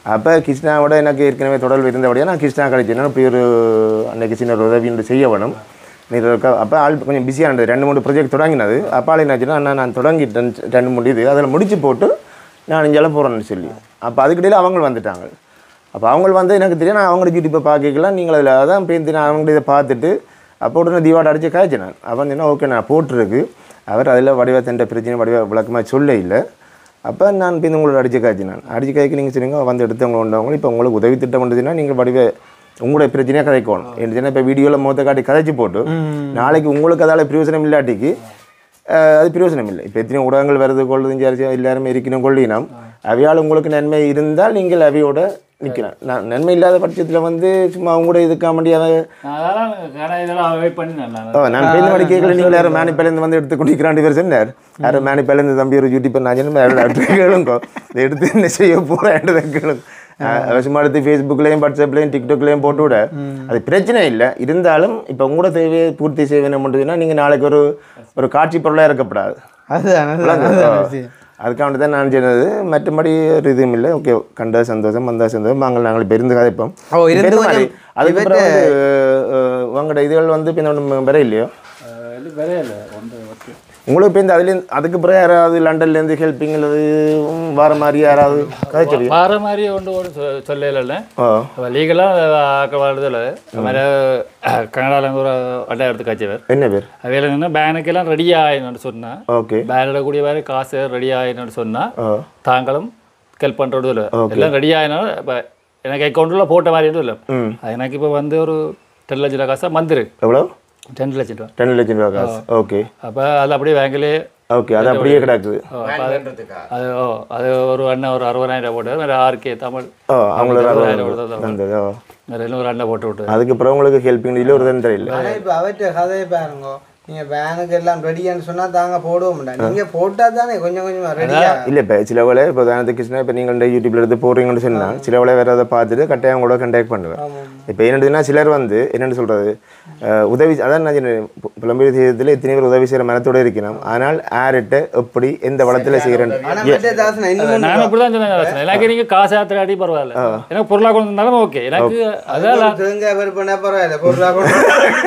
அப்போ கிருஷ்ணாவோட எனக்கு ஏற்கனவே தொடர்பு இருந்தபடியாக நான் கிருஷ்ணா கிடைச்சேன்னா இப்படி ஒரு அன்னைக்கு சின்ன ஒரு உதவி ஒன்று செய்ய வேணும் நீ அப்போ ஆள் கொஞ்சம் பிஸியாக இருந்தது ரெண்டு மூணு ப்ராஜெக்ட் தொடங்கினது அப்போ ஆள் என்னாச்சுன்னா அண்ணா நான் தொடங்கிட்டேன் ரெண்டு மூணு இது அதில் முடிச்சு போட்டு நான் இங்கெல்லாம் போகிறேன்னு சொல்லி அப்போ அதுக்கிடையில் அவங்க வந்துட்டாங்க அப்போ அவங்க வந்து எனக்கு தெரியும் நான் அவங்களோட யூடியூப்பை பார்க்கலாம் நீங்கள் அதில் அதான் பேருந்து நான் அவங்க இதை பார்த்துட்டு அப்போ உடனே தீவாட அடித்து காய்ச்சி நான் அப்போ வந்து ஓகே நான் போட்டிருக்கு அவர் அதில் வடிவா தண்ட பிரச்சனை வடிவா விளக்கமாக சொல்ல இல்லை அப்போ நான் இப்போ உங்களோட அடிச்சு காய்ச்சி நான் அடிச்சு காய்க்கு நீங்கள் சொன்னீங்க வந்து எடுத்தவங்க உண்டவங்க இப்போ உங்களுக்கு உதவி திட்டம் பண்ணுதுன்னா நீங்கள் வடிவ உங்களுடைய பிரச்சனையாக கதைக்கணும் என்ன இப்போ வீடியோவில் முகத்தை காட்டி கதைச்சு போட்டு நாளைக்கு உங்களுக்கு அதால் பிரயோஜனம் இல்லாட்டிக்கு அஹ், அது பிரயோஜனம் இல்லை இப்போ எத்தனை ஊடகங்கள் வருது கொள்ளுதும் சரிச்சு எல்லாருமே இருக்கணும் கொள்ளினம் அவையால் உங்களுக்கு நன்மை இருந்தால் நீங்கள் அவையோட நிற்கலாம் நான் நன்மை இல்லாத பட்சத்தில் வந்து சும்மா அவங்க கூட இதுக்காக முடியாத நான் அதெல்லாம் கடை இதெல்லாம் அவாய்ட் பண்ணி நான் ஓ நான் பேருந்து மணி கேட்கல நீங்கள் யாரும் மேனிப்பேலேருந்து வந்து எடுத்து கொண்டிருக்கிறாண்டு பேர் சொன்னார் யாரும் மேனிப்பேலேருந்து தம்பி ஒரு யூடியூப் நான் சொன்னேன் கேளுங்கோ இதை எடுத்து என்ன செய்ய போகிறேன்றதை கேளுங்க அஹ் சும்மா எடுத்து ஃபேஸ்புக்லேயும் வாட்ஸ்அப்லேயும் டிக்டாக்லேயும் போட்டு விட அது பிரச்சனை இல்லை இருந்தாலும் இப்போ உங்களோட தேவையை பூர்த்தி செய்ய வேணும்ன்றதுன்னா நீங்கள் நாளைக்கு ஒரு ஒரு காட்சி பொருளாக இருக்கப்படாது அதுதான் அதுதான் அதுதான் விஷயம் அதுக்காக தான் நான் சொன்னது மற்றபடி ஒரு இதுவும் இல்லை ஓகே கண்ட சந்தோஷம் வந்த சந்தோஷம் நாங்கள் நாங்கள் பெருந்து கதைப்போம் ஓ, இருந்து பெருமாள், கொஞ்சம் அதுக்கப்புறம் வந்து அஹ், உங்களோட இதுகள் வந்து இப்போ ஒன்றும் வர இல்லையோ இது வேலையே இல்லை ஒன்று ஓகே உங்களுக்கு இப்போ இந்த அதுலேருந்து அதுக்கு பிறகு யாராவது லண்டன்லேருந்து ஹெல்ப்பிங் அல்லது வர மாதிரி யாராவது கதைச்சொல்லி வார மாதிரி ஒன்று ஒன்று சொல்லல ஓ லீகலாக ஆக்க வாழ்றதில்ல இந்த மாதிரி கனடாவில் ஒரு அட்டை எடுத்து காய்ச்சவர் என்ன பேர் அவையில் என்ன பேனுக்கெல்லாம் ரெடி ஆயின்னு சொன்னால் ஓகே பேனில் கூடிய வேறு காசு ரெடி ஆயின்னு சொன்னால் ஓ தாங்களும் ஹெல்ப் பண்ணுறது இல்லை எல்லாம் ரெடி ஆயினாலும் இப்போ எனக்கு அக்கௌண்ட்டில் போட்ட மாதிரி எதுவும் இல்லை ம் எனக்கு இப்போ வந்து ஒரு டென் லட்சம் ரூபா காசா வந்துரு எவ்வளோ டென் லட்சம் ரூபா டென் லட்சம் ரூபா காசு ஓகே அப்போ அது அப்படியே பேங்க்லேயே ஓகே அது அப்படியே கிடக்குது ஓ, அப்ப அது அது ஓ அது ஒரு அண்ணன் ஒரு அறுபதாயிரம் ரூபா போட்டு வேறு ஆர்கே தமிழ் ஓ அவங்களோட அறுபதாயிரம் ரூபா தான் வந்தது ஓ வேறு இன்னொரு அண்ணன் போட்டு விட்டு அதுக்கப்புறம் உங்களுக்கு ஹெல்ப்பிங் இதில் ஒரு தண்டனை இல்லை ஆனா இப்ப அவர்கிட்ட கதையை பாருங்க நீங்க பேனுக்கு எல்லாம் ரெடியான்னு சொன்னா தாங்க போடவும் மாட்டேன் நீங்க போட்டா தானே கொஞ்சம் கொஞ்சமா ரெடியா இல்லை இப்போ சில வேலை இப்போ உதாரணத்துக்கு கிருஷ்ணா இப்போ நீங்கள் இந்த யூடியூப்ல எடுத்து போடுறீங்கன்னு சொன்னால் சில வேலை வேறு அதை பார்த்துட்டு கட்டாயம் கூட கண்டாக்ட் பண்ணுவேன் இப்போ என்னதுன்னா சிலர் வந்து என்னென்னு சொல்கிறது உதவி அதான் நான் சொன்னேன், பு- புலம்பெயர் செய்யறதுல எத்தனை பேர் உதவி செய்கிற மனத்தோட இருக்கணும் ஆனால் யார்கிட்ட எப்படி எந்த வளத்தில் செய்கிறேன் ஆனா மற்ற தாசனா இன்னும் நான் அப்படி தான் சொன்னேன் எனக்கு நீங்கள் காசு ஆத்திராடி பரவாயில்ல எனக்கு பொருளாக கொண்டு வந்தாலும் ஓகே எனக்கு அதான் தேங்காய் பருப்புனா பரவாயில்ல பொருளா கொண்டு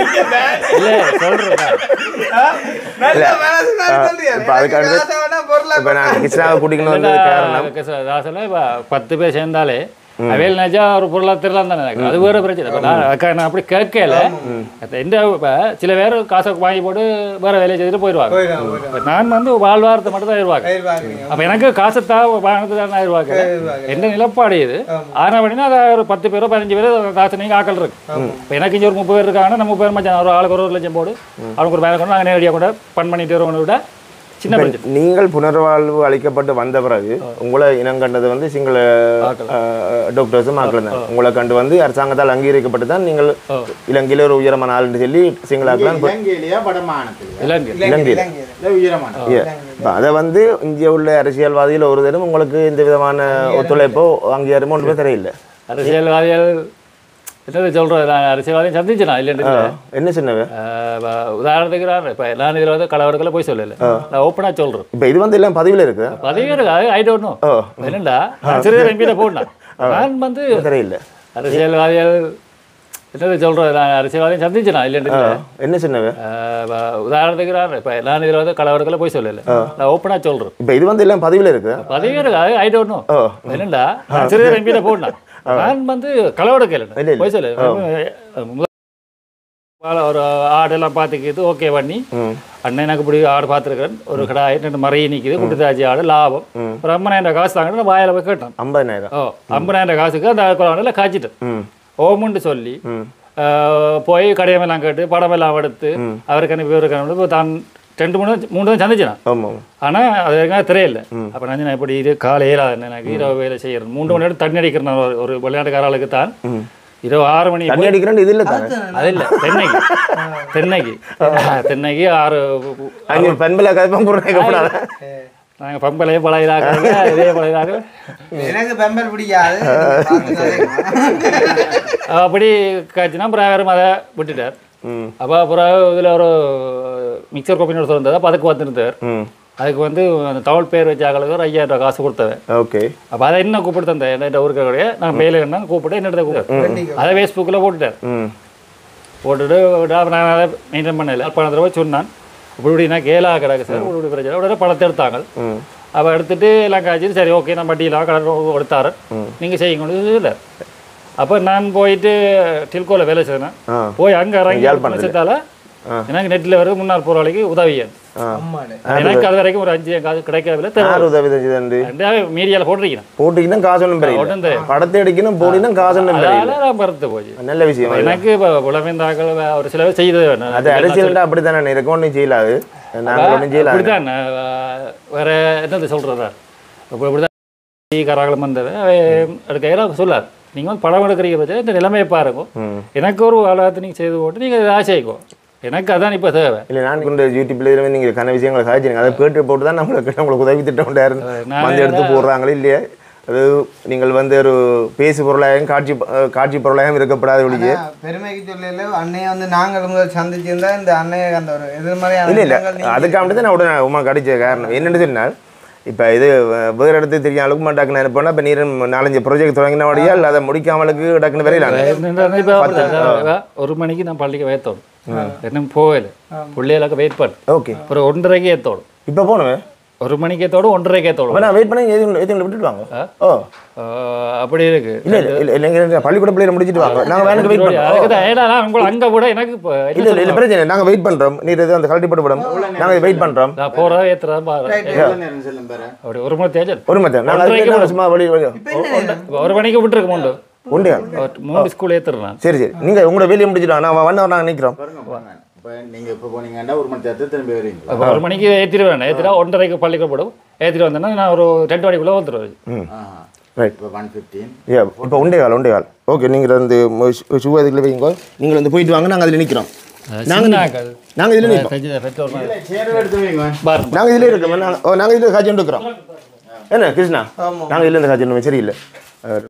இல்லை சொல்கிறேன் இப்போ அதுக்காக இப்போ நான் கிருஷ்ணாவை கூட்டிக்கணும் வந்து காரணம் தாசல இப்போ பத்து பேர் சேர்ந்தாலே அவையில் நினைச்சா ஒரு பொருளாக தெரியலாம் தானே எனக்கு அது வேற பிரச்சனை இப்போ நான் அதுக்காக நான் அப்படி கேட்கல எந்த இப்போ சில பேர் காசை வாங்கி போட்டு வேற வேலையை செய்துட்டு போயிடுவாங்க இப்ப நான் வந்து வாழ்வாரத்தை மட்டும் தான் இருவாங்க அப்போ எனக்கு காசை தான் வாங்கினது தான் இருவாங்க என்ன நிலப்பாடு இது ஆனால் அப்படின்னா அது ஒரு பத்து பேரோ பதினஞ்சு பேரோ காசு நீங்கள் ஆக்கள் இருக்கு இப்போ எனக்கு இங்கே ஒரு முப்பது பேர் இருக்காங்கன்னா நம்ம முப்பது பேர் மச்சான் ஒரு ஆளுக்கு ஒரு ஒரு லட்சம் போடு அவனுக்கு ஒரு வேலை கொண்டு நாங்கள் நேரடியாக கூட பண் பண்ணிட்டு வருவோம் விட சின்ன பிரச்சனை நீங்கள் புனர்வாழ்வு அளிக்கப்பட்டு வந்த பிறகு உங்களை இனம் கண்டது வந்து சிங்கள டாக்டர்ஸும் மக்கள் தான் உங்களை கண்டு வந்து அரசாங்கத்தால் அங்கீகரிக்கப்பட்டு தான் நீங்கள் இலங்கையில் ஒரு உயரமான ஆள்னு சொல்லி சிங்களாக்கெல்லாம் இலங்கையிலேயே வடமானத்தில் இலங்கை இலங்கையில் இல்லை உயரமான இப்போ அதை வந்து இங்கே உள்ள அரசியல்வாதிகள் ஒரு தரம் உங்களுக்கு எந்த விதமான ஒத்துழைப்போ அங்கீகாரமோ ஒன்றுமே தெரியல அரசியல்வாதிகள் என்னது சொல்கிறது நான் அரசியல்வாதியும் சந்திச்சேன் இல்லைன்னு இல்லை. என்ன சொன்னவ ஆஹ் இப்ப உதாரணத்துக்கு நான் இப்போ நான் இதில் வந்து கலவரத்தில் போய் சொல்லலை நான் ஓப்பனாக சொல்கிறேன் இப்போ இது வந்து எல்லாம் பதிவில் இருக்கு பதவி இருக்கு அது ஐ டோன்ட் நோ ஓ என்னண்டா நான் சிறிது எம்பியில் போடணும் நான் வந்து தெரியல அரசியல்வாதிகள் என்னது சொல்கிறது நான் அரசியல்வாதியும் சந்திச்சேன் இல்லைன்னு இல்லை. என்ன சொன்னவ ஆஹ் இப்ப உதாரணத்துக்கு நான் இப்போ நான் இதில் வந்து கலவரத்தில் போய் சொல்லலை நான் ஓப்பனாக சொல்கிறேன் இப்போ இது வந்து எல்லாம் பதிவில் இருக்கு பதவி இருக்கு அது ஐ டோன்ட் நோ ஓ என்னண்டா நான் சிறிது எம்பியில் போடணும் நான் வந்து கலவர இல்ல, கேளு இல்ல. போய் சொல்லு முதல்ல ஒரு ஆடெல்லாம் பார்த்துக்கிது ஓகே பண்ணி ம் அண்ணன் எனக்கு இப்படி ஆடு பார்த்துருக்கிறேன் ஒரு கடாய் ரெண்டு மறைய நிற்கிது குட்டிதாச்சி ஆடு லாபம் ஒரு ஐம்பதாயிரம் காசு தாங்கன்னு நான் வாயில போய் கேட்டேன் ஐம்பதாயிரம் ஓ ஐம்பதாயிரம் காசுக்கு அந்த குழந்தைல காய்ச்சிட்டேன் ம் ஓமுன்னு சொல்லி ம் ஆஹ், போய் கடையமெல்லாம் கேட்டு படமெல்லாம் எடுத்து அவருக்கு அனுப்பி இவருக்கு அனுப்பி இப்போ தான் ரெண்டு மூணு மூணு தான் சந்திச்சேன் ஆமாம் ஆனால் அது எனக்கு தெரியல அப்போ நான் சொன்னேன் இப்படி இது காலையில் எனக்கு இரவு வேலை செய்யறேன் மூன்று மணி நேரம் தண்ணி அடிக்கிறேன் நான் ஒரு- ஒரு விளையாட்டுக்காரர்களுக்கு தான் இரவு ஆறு மணி தண்ணி அடிக்கிறேன் இது இல்லை தானே அது இல்லை தென்னைக்கு தென்னைக்கு தென்னைக்கு ஆறு அங்கே பெண்பில் கதைப்பம் கூடாது நாங்கள் பம்பளையே பழையதாக இதே பழையதாக எனக்கு பெம்பர் பிடிக்காது அப்படி காய்ச்சினா அப்புறம் அவரும் அதை விட்டுட்டார் ம் அப்போ அப்புறம் இதில் ஒரு மிக்சர் கோப்பின்னு ஒருத்தர் இருந்தார் அப்போ அதுக்கு வந்துருந்தார் ம் அதுக்கு வந்து அந்த தமிழ் பேர் வச்ச ஆளுக்கு ஒரு ஐயாயிரம் ரூபாய் காசு கொடுத்தவன் ஓகே அப்போ அதை என்ன கூப்பிட்டு தந்தேன் என்ன ஊருக்கு கிடையாது நான் மேலே என்ன கூப்பிட்டு என்னிடத்த கூப்பிட்டு அதை ஃபேஸ்புக்கில் போட்டுட்டார் ம் போட்டுட்டு அப்புறம் நான் அதை மெயின்டைன் பண்ணல பணத்தை தடவை சொன்னான் இப்படி இப்படி நான் கேலா கிடக்கு சார் இப்படி இப்படி பிரச்சனை உடனே பணத்தை எடுத்தாங்க ம் அவள் எடுத்துட்டு எல்லாம் காய்ச்சி சரி ஓகே நான் வட்டியெல்லாம் கடன் கொடுத்தாரு நீங்கள் செய்யுங்க இல்லை அப்போ நான் போயிட்டு டில்கோவில் வேலை செய்தேன் ஆ போய் அங்கே இறங்கி யாழ்ப்பாணத்துல. செத்தால எனக்கு நெட்டில் வர முன்னாள் போராளிக்கு உதவியன் ஆ எனக்கு அது வரைக்கும் ஒரு அஞ்சு காசு கிடைக்கவில்லை யார் உதவி செஞ்சது ரெண்டாவது மீடியாவில் போட்டிருக்கிறேன் போட்டிங்கன்னா காசு ஒன்றும் பெரிய உடனே தெரியும். படத்தை எடுக்கணும் போட்டினா காசு ஒன்றும் பெரிய அதனால நான் மறுத்து போச்சு நல்ல விஷயம் அது. எனக்கு இப்போ புலமைந்தாக்கள் ஒரு சில பேர் செய்தது வேணும் அது அரசியல்டா அப்படித்தானே இருக்கும் ஒன்றும் செய்யலாது நாங்கள் ஒன்றும் செய்யலாது அப்படிதான் அஹ், வேற என்னது சொல்றதா இப்போ இப்படிதான் கராகலம் வந்தது எடுக்க சொல்லார் நீங்கள் வந்து படம் எடுக்கிறீங்க பட்சம் இந்த நிலைமையை பாருங்க ம் எனக்கு ஒரு வேலையை நீங்கள் செய்து போட்டு நீங்கள் ஆசைக்கோ எனக்கு அதான் இப்போ தேவை இல்லை நான் கொண்டு யூடியூப்ல இருந்து நீங்கள் கன விஷயங்களை சாதிச்சிருங்க அதை கேட்டு போட்டு தான் நம்மளுக்கு உங்களுக்கு உதவி திட்டம் உண்டாரு நான் வந்து எடுத்து போடுறாங்களே இல்லையா அது நீங்கள் வந்து ஒரு பேசு பொருளாகவும் காட்சி அஹ், காட்சி பொருளாகவும் இருக்கப்படாத ஒழிய ஆனா, பெருமைக்கு சொல்லல அன்னையை வந்து நாங்கள் உங்களை சந்திச்சிருந்தா இந்த அன்னைய அந்த ஒரு எதிர்மறையான இல்லை இல்லை விஷயங்கள் நீங்க- அதுக்காக தான் நான் உடனே உமா கடிச்ச காரணம் என்னென்னு சொன்னால் இப்போ இது அஹ், வேறு இடத்துக்கு தெரியும் அளவுக்கு மாட்டாக்குன்னு நினைப்போனா இப்போ நீர் நாலஞ்சு ப்ராஜெக்ட் தொடங்கினபடியா இல்லை அதை முடிக்காமலுக்கு டக்குன்னு வரையிலாங்க இப்போ அப்படிதான். ஒரு மணிக்கு நான் பள்ளிக்கு வேத்தோடும் இன்னும் போகல பிள்ளைகளுக்கு வெயிட் பண்ணு ஓகே அப்புறம் ஒன்றரைக்கு ஏத்தோடும் இப்போ போகணும் ஒரு மணிக்கு ஏத்தோடும் ஒன்றரைக்கு ஏத்தோடும் அப்போ நான் வெயிட் பண்ணி எதுவும் எதுவும் விட்டுட்டு வாங்க ஓ அஹ், அப்படி இருக்கு இல்லை இல்லை இல்லை இல்லைங்க பள்ளிக்கூட பிள்ளைகளை முடிச்சிட்டு வாங்க நாங்கள் வேனுக்கு வெயிட் பண்ணுறோம் அதுக்கு தான் ஏடா நான் உங்களை அங்கே கூட எனக்கு இப்போ என்ன இல்லை இல்லை இல்லை பிரச்சனை இல்லை. நாங்கள் வெயிட் பண்ணுறோம் நீர் எதுவும் அந்த கழட்டி போட்டு விடும் நாங்கள் வெயிட் பண்ணுறோம் நான் போகிறதா ஏற்றுறதா பாரு எவ்வளவு நேரம் செல்லும் பாரு அப்படி ஒரு மணி தேஜல் ஒரு மத்தம் நாங்கள் அதுக்கு நாங்கள் சும்மா வழி வழி ஒரு மணிக்கு விட்டுருக்கு மூண்டு உண்டு ஒரு மூணு ஸ்கூல் ஏற்றுறேன் நான் சரி சரி நீங்கள் உங்களோட வேலையை முடிச்சிட்டு வாங்க நான் ஒன் ஹவர் நாங்கள் நிற்கிறோம் பாருங்க பாருங்க இப்போ நீங்க இப்போ போனீங்கன்னா ஒரு மணி நேரத்தில் திரும்பி வருவீங்களா அப்போ ஒரு மணிக்கு ஏற்றிடுவேன் ஏற்றிட்டா ஒன்றரைக்கு பள்ளிக்கு போடும் ஏற்றிட்டு வந்தேன்னா நான் ஒரு ரெண்டு மணிக்குள்ளே வந்துடுவேன் ம் ஆஹா ரைட் இப்போ ஒன் ஃபிஃப்டீன் ஏ இப்போ உண்டே கால் உண்டே கால் ஓகே நீங்கள் வந்து ஷூ அதுக்குள்ள வைங்க நீங்கள் வந்து போயிட்டு வாங்க நாங்கள் அதில் நிற்கிறோம் நாங்கள் நாங்கள் இதில் நிற்போம் பெற்றோர் சேர் எடுத்து வைங்க பாருங்க நாங்கள் இதில் இருக்கோம் நாங்கள் ஓ நாங்கள் இதில் காய்ச்சி இருக்கிறோம் என்ன கிருஷ்ணா நாங்கள் இதில் இந்த காய்ச்சி சரியில்லை அவர்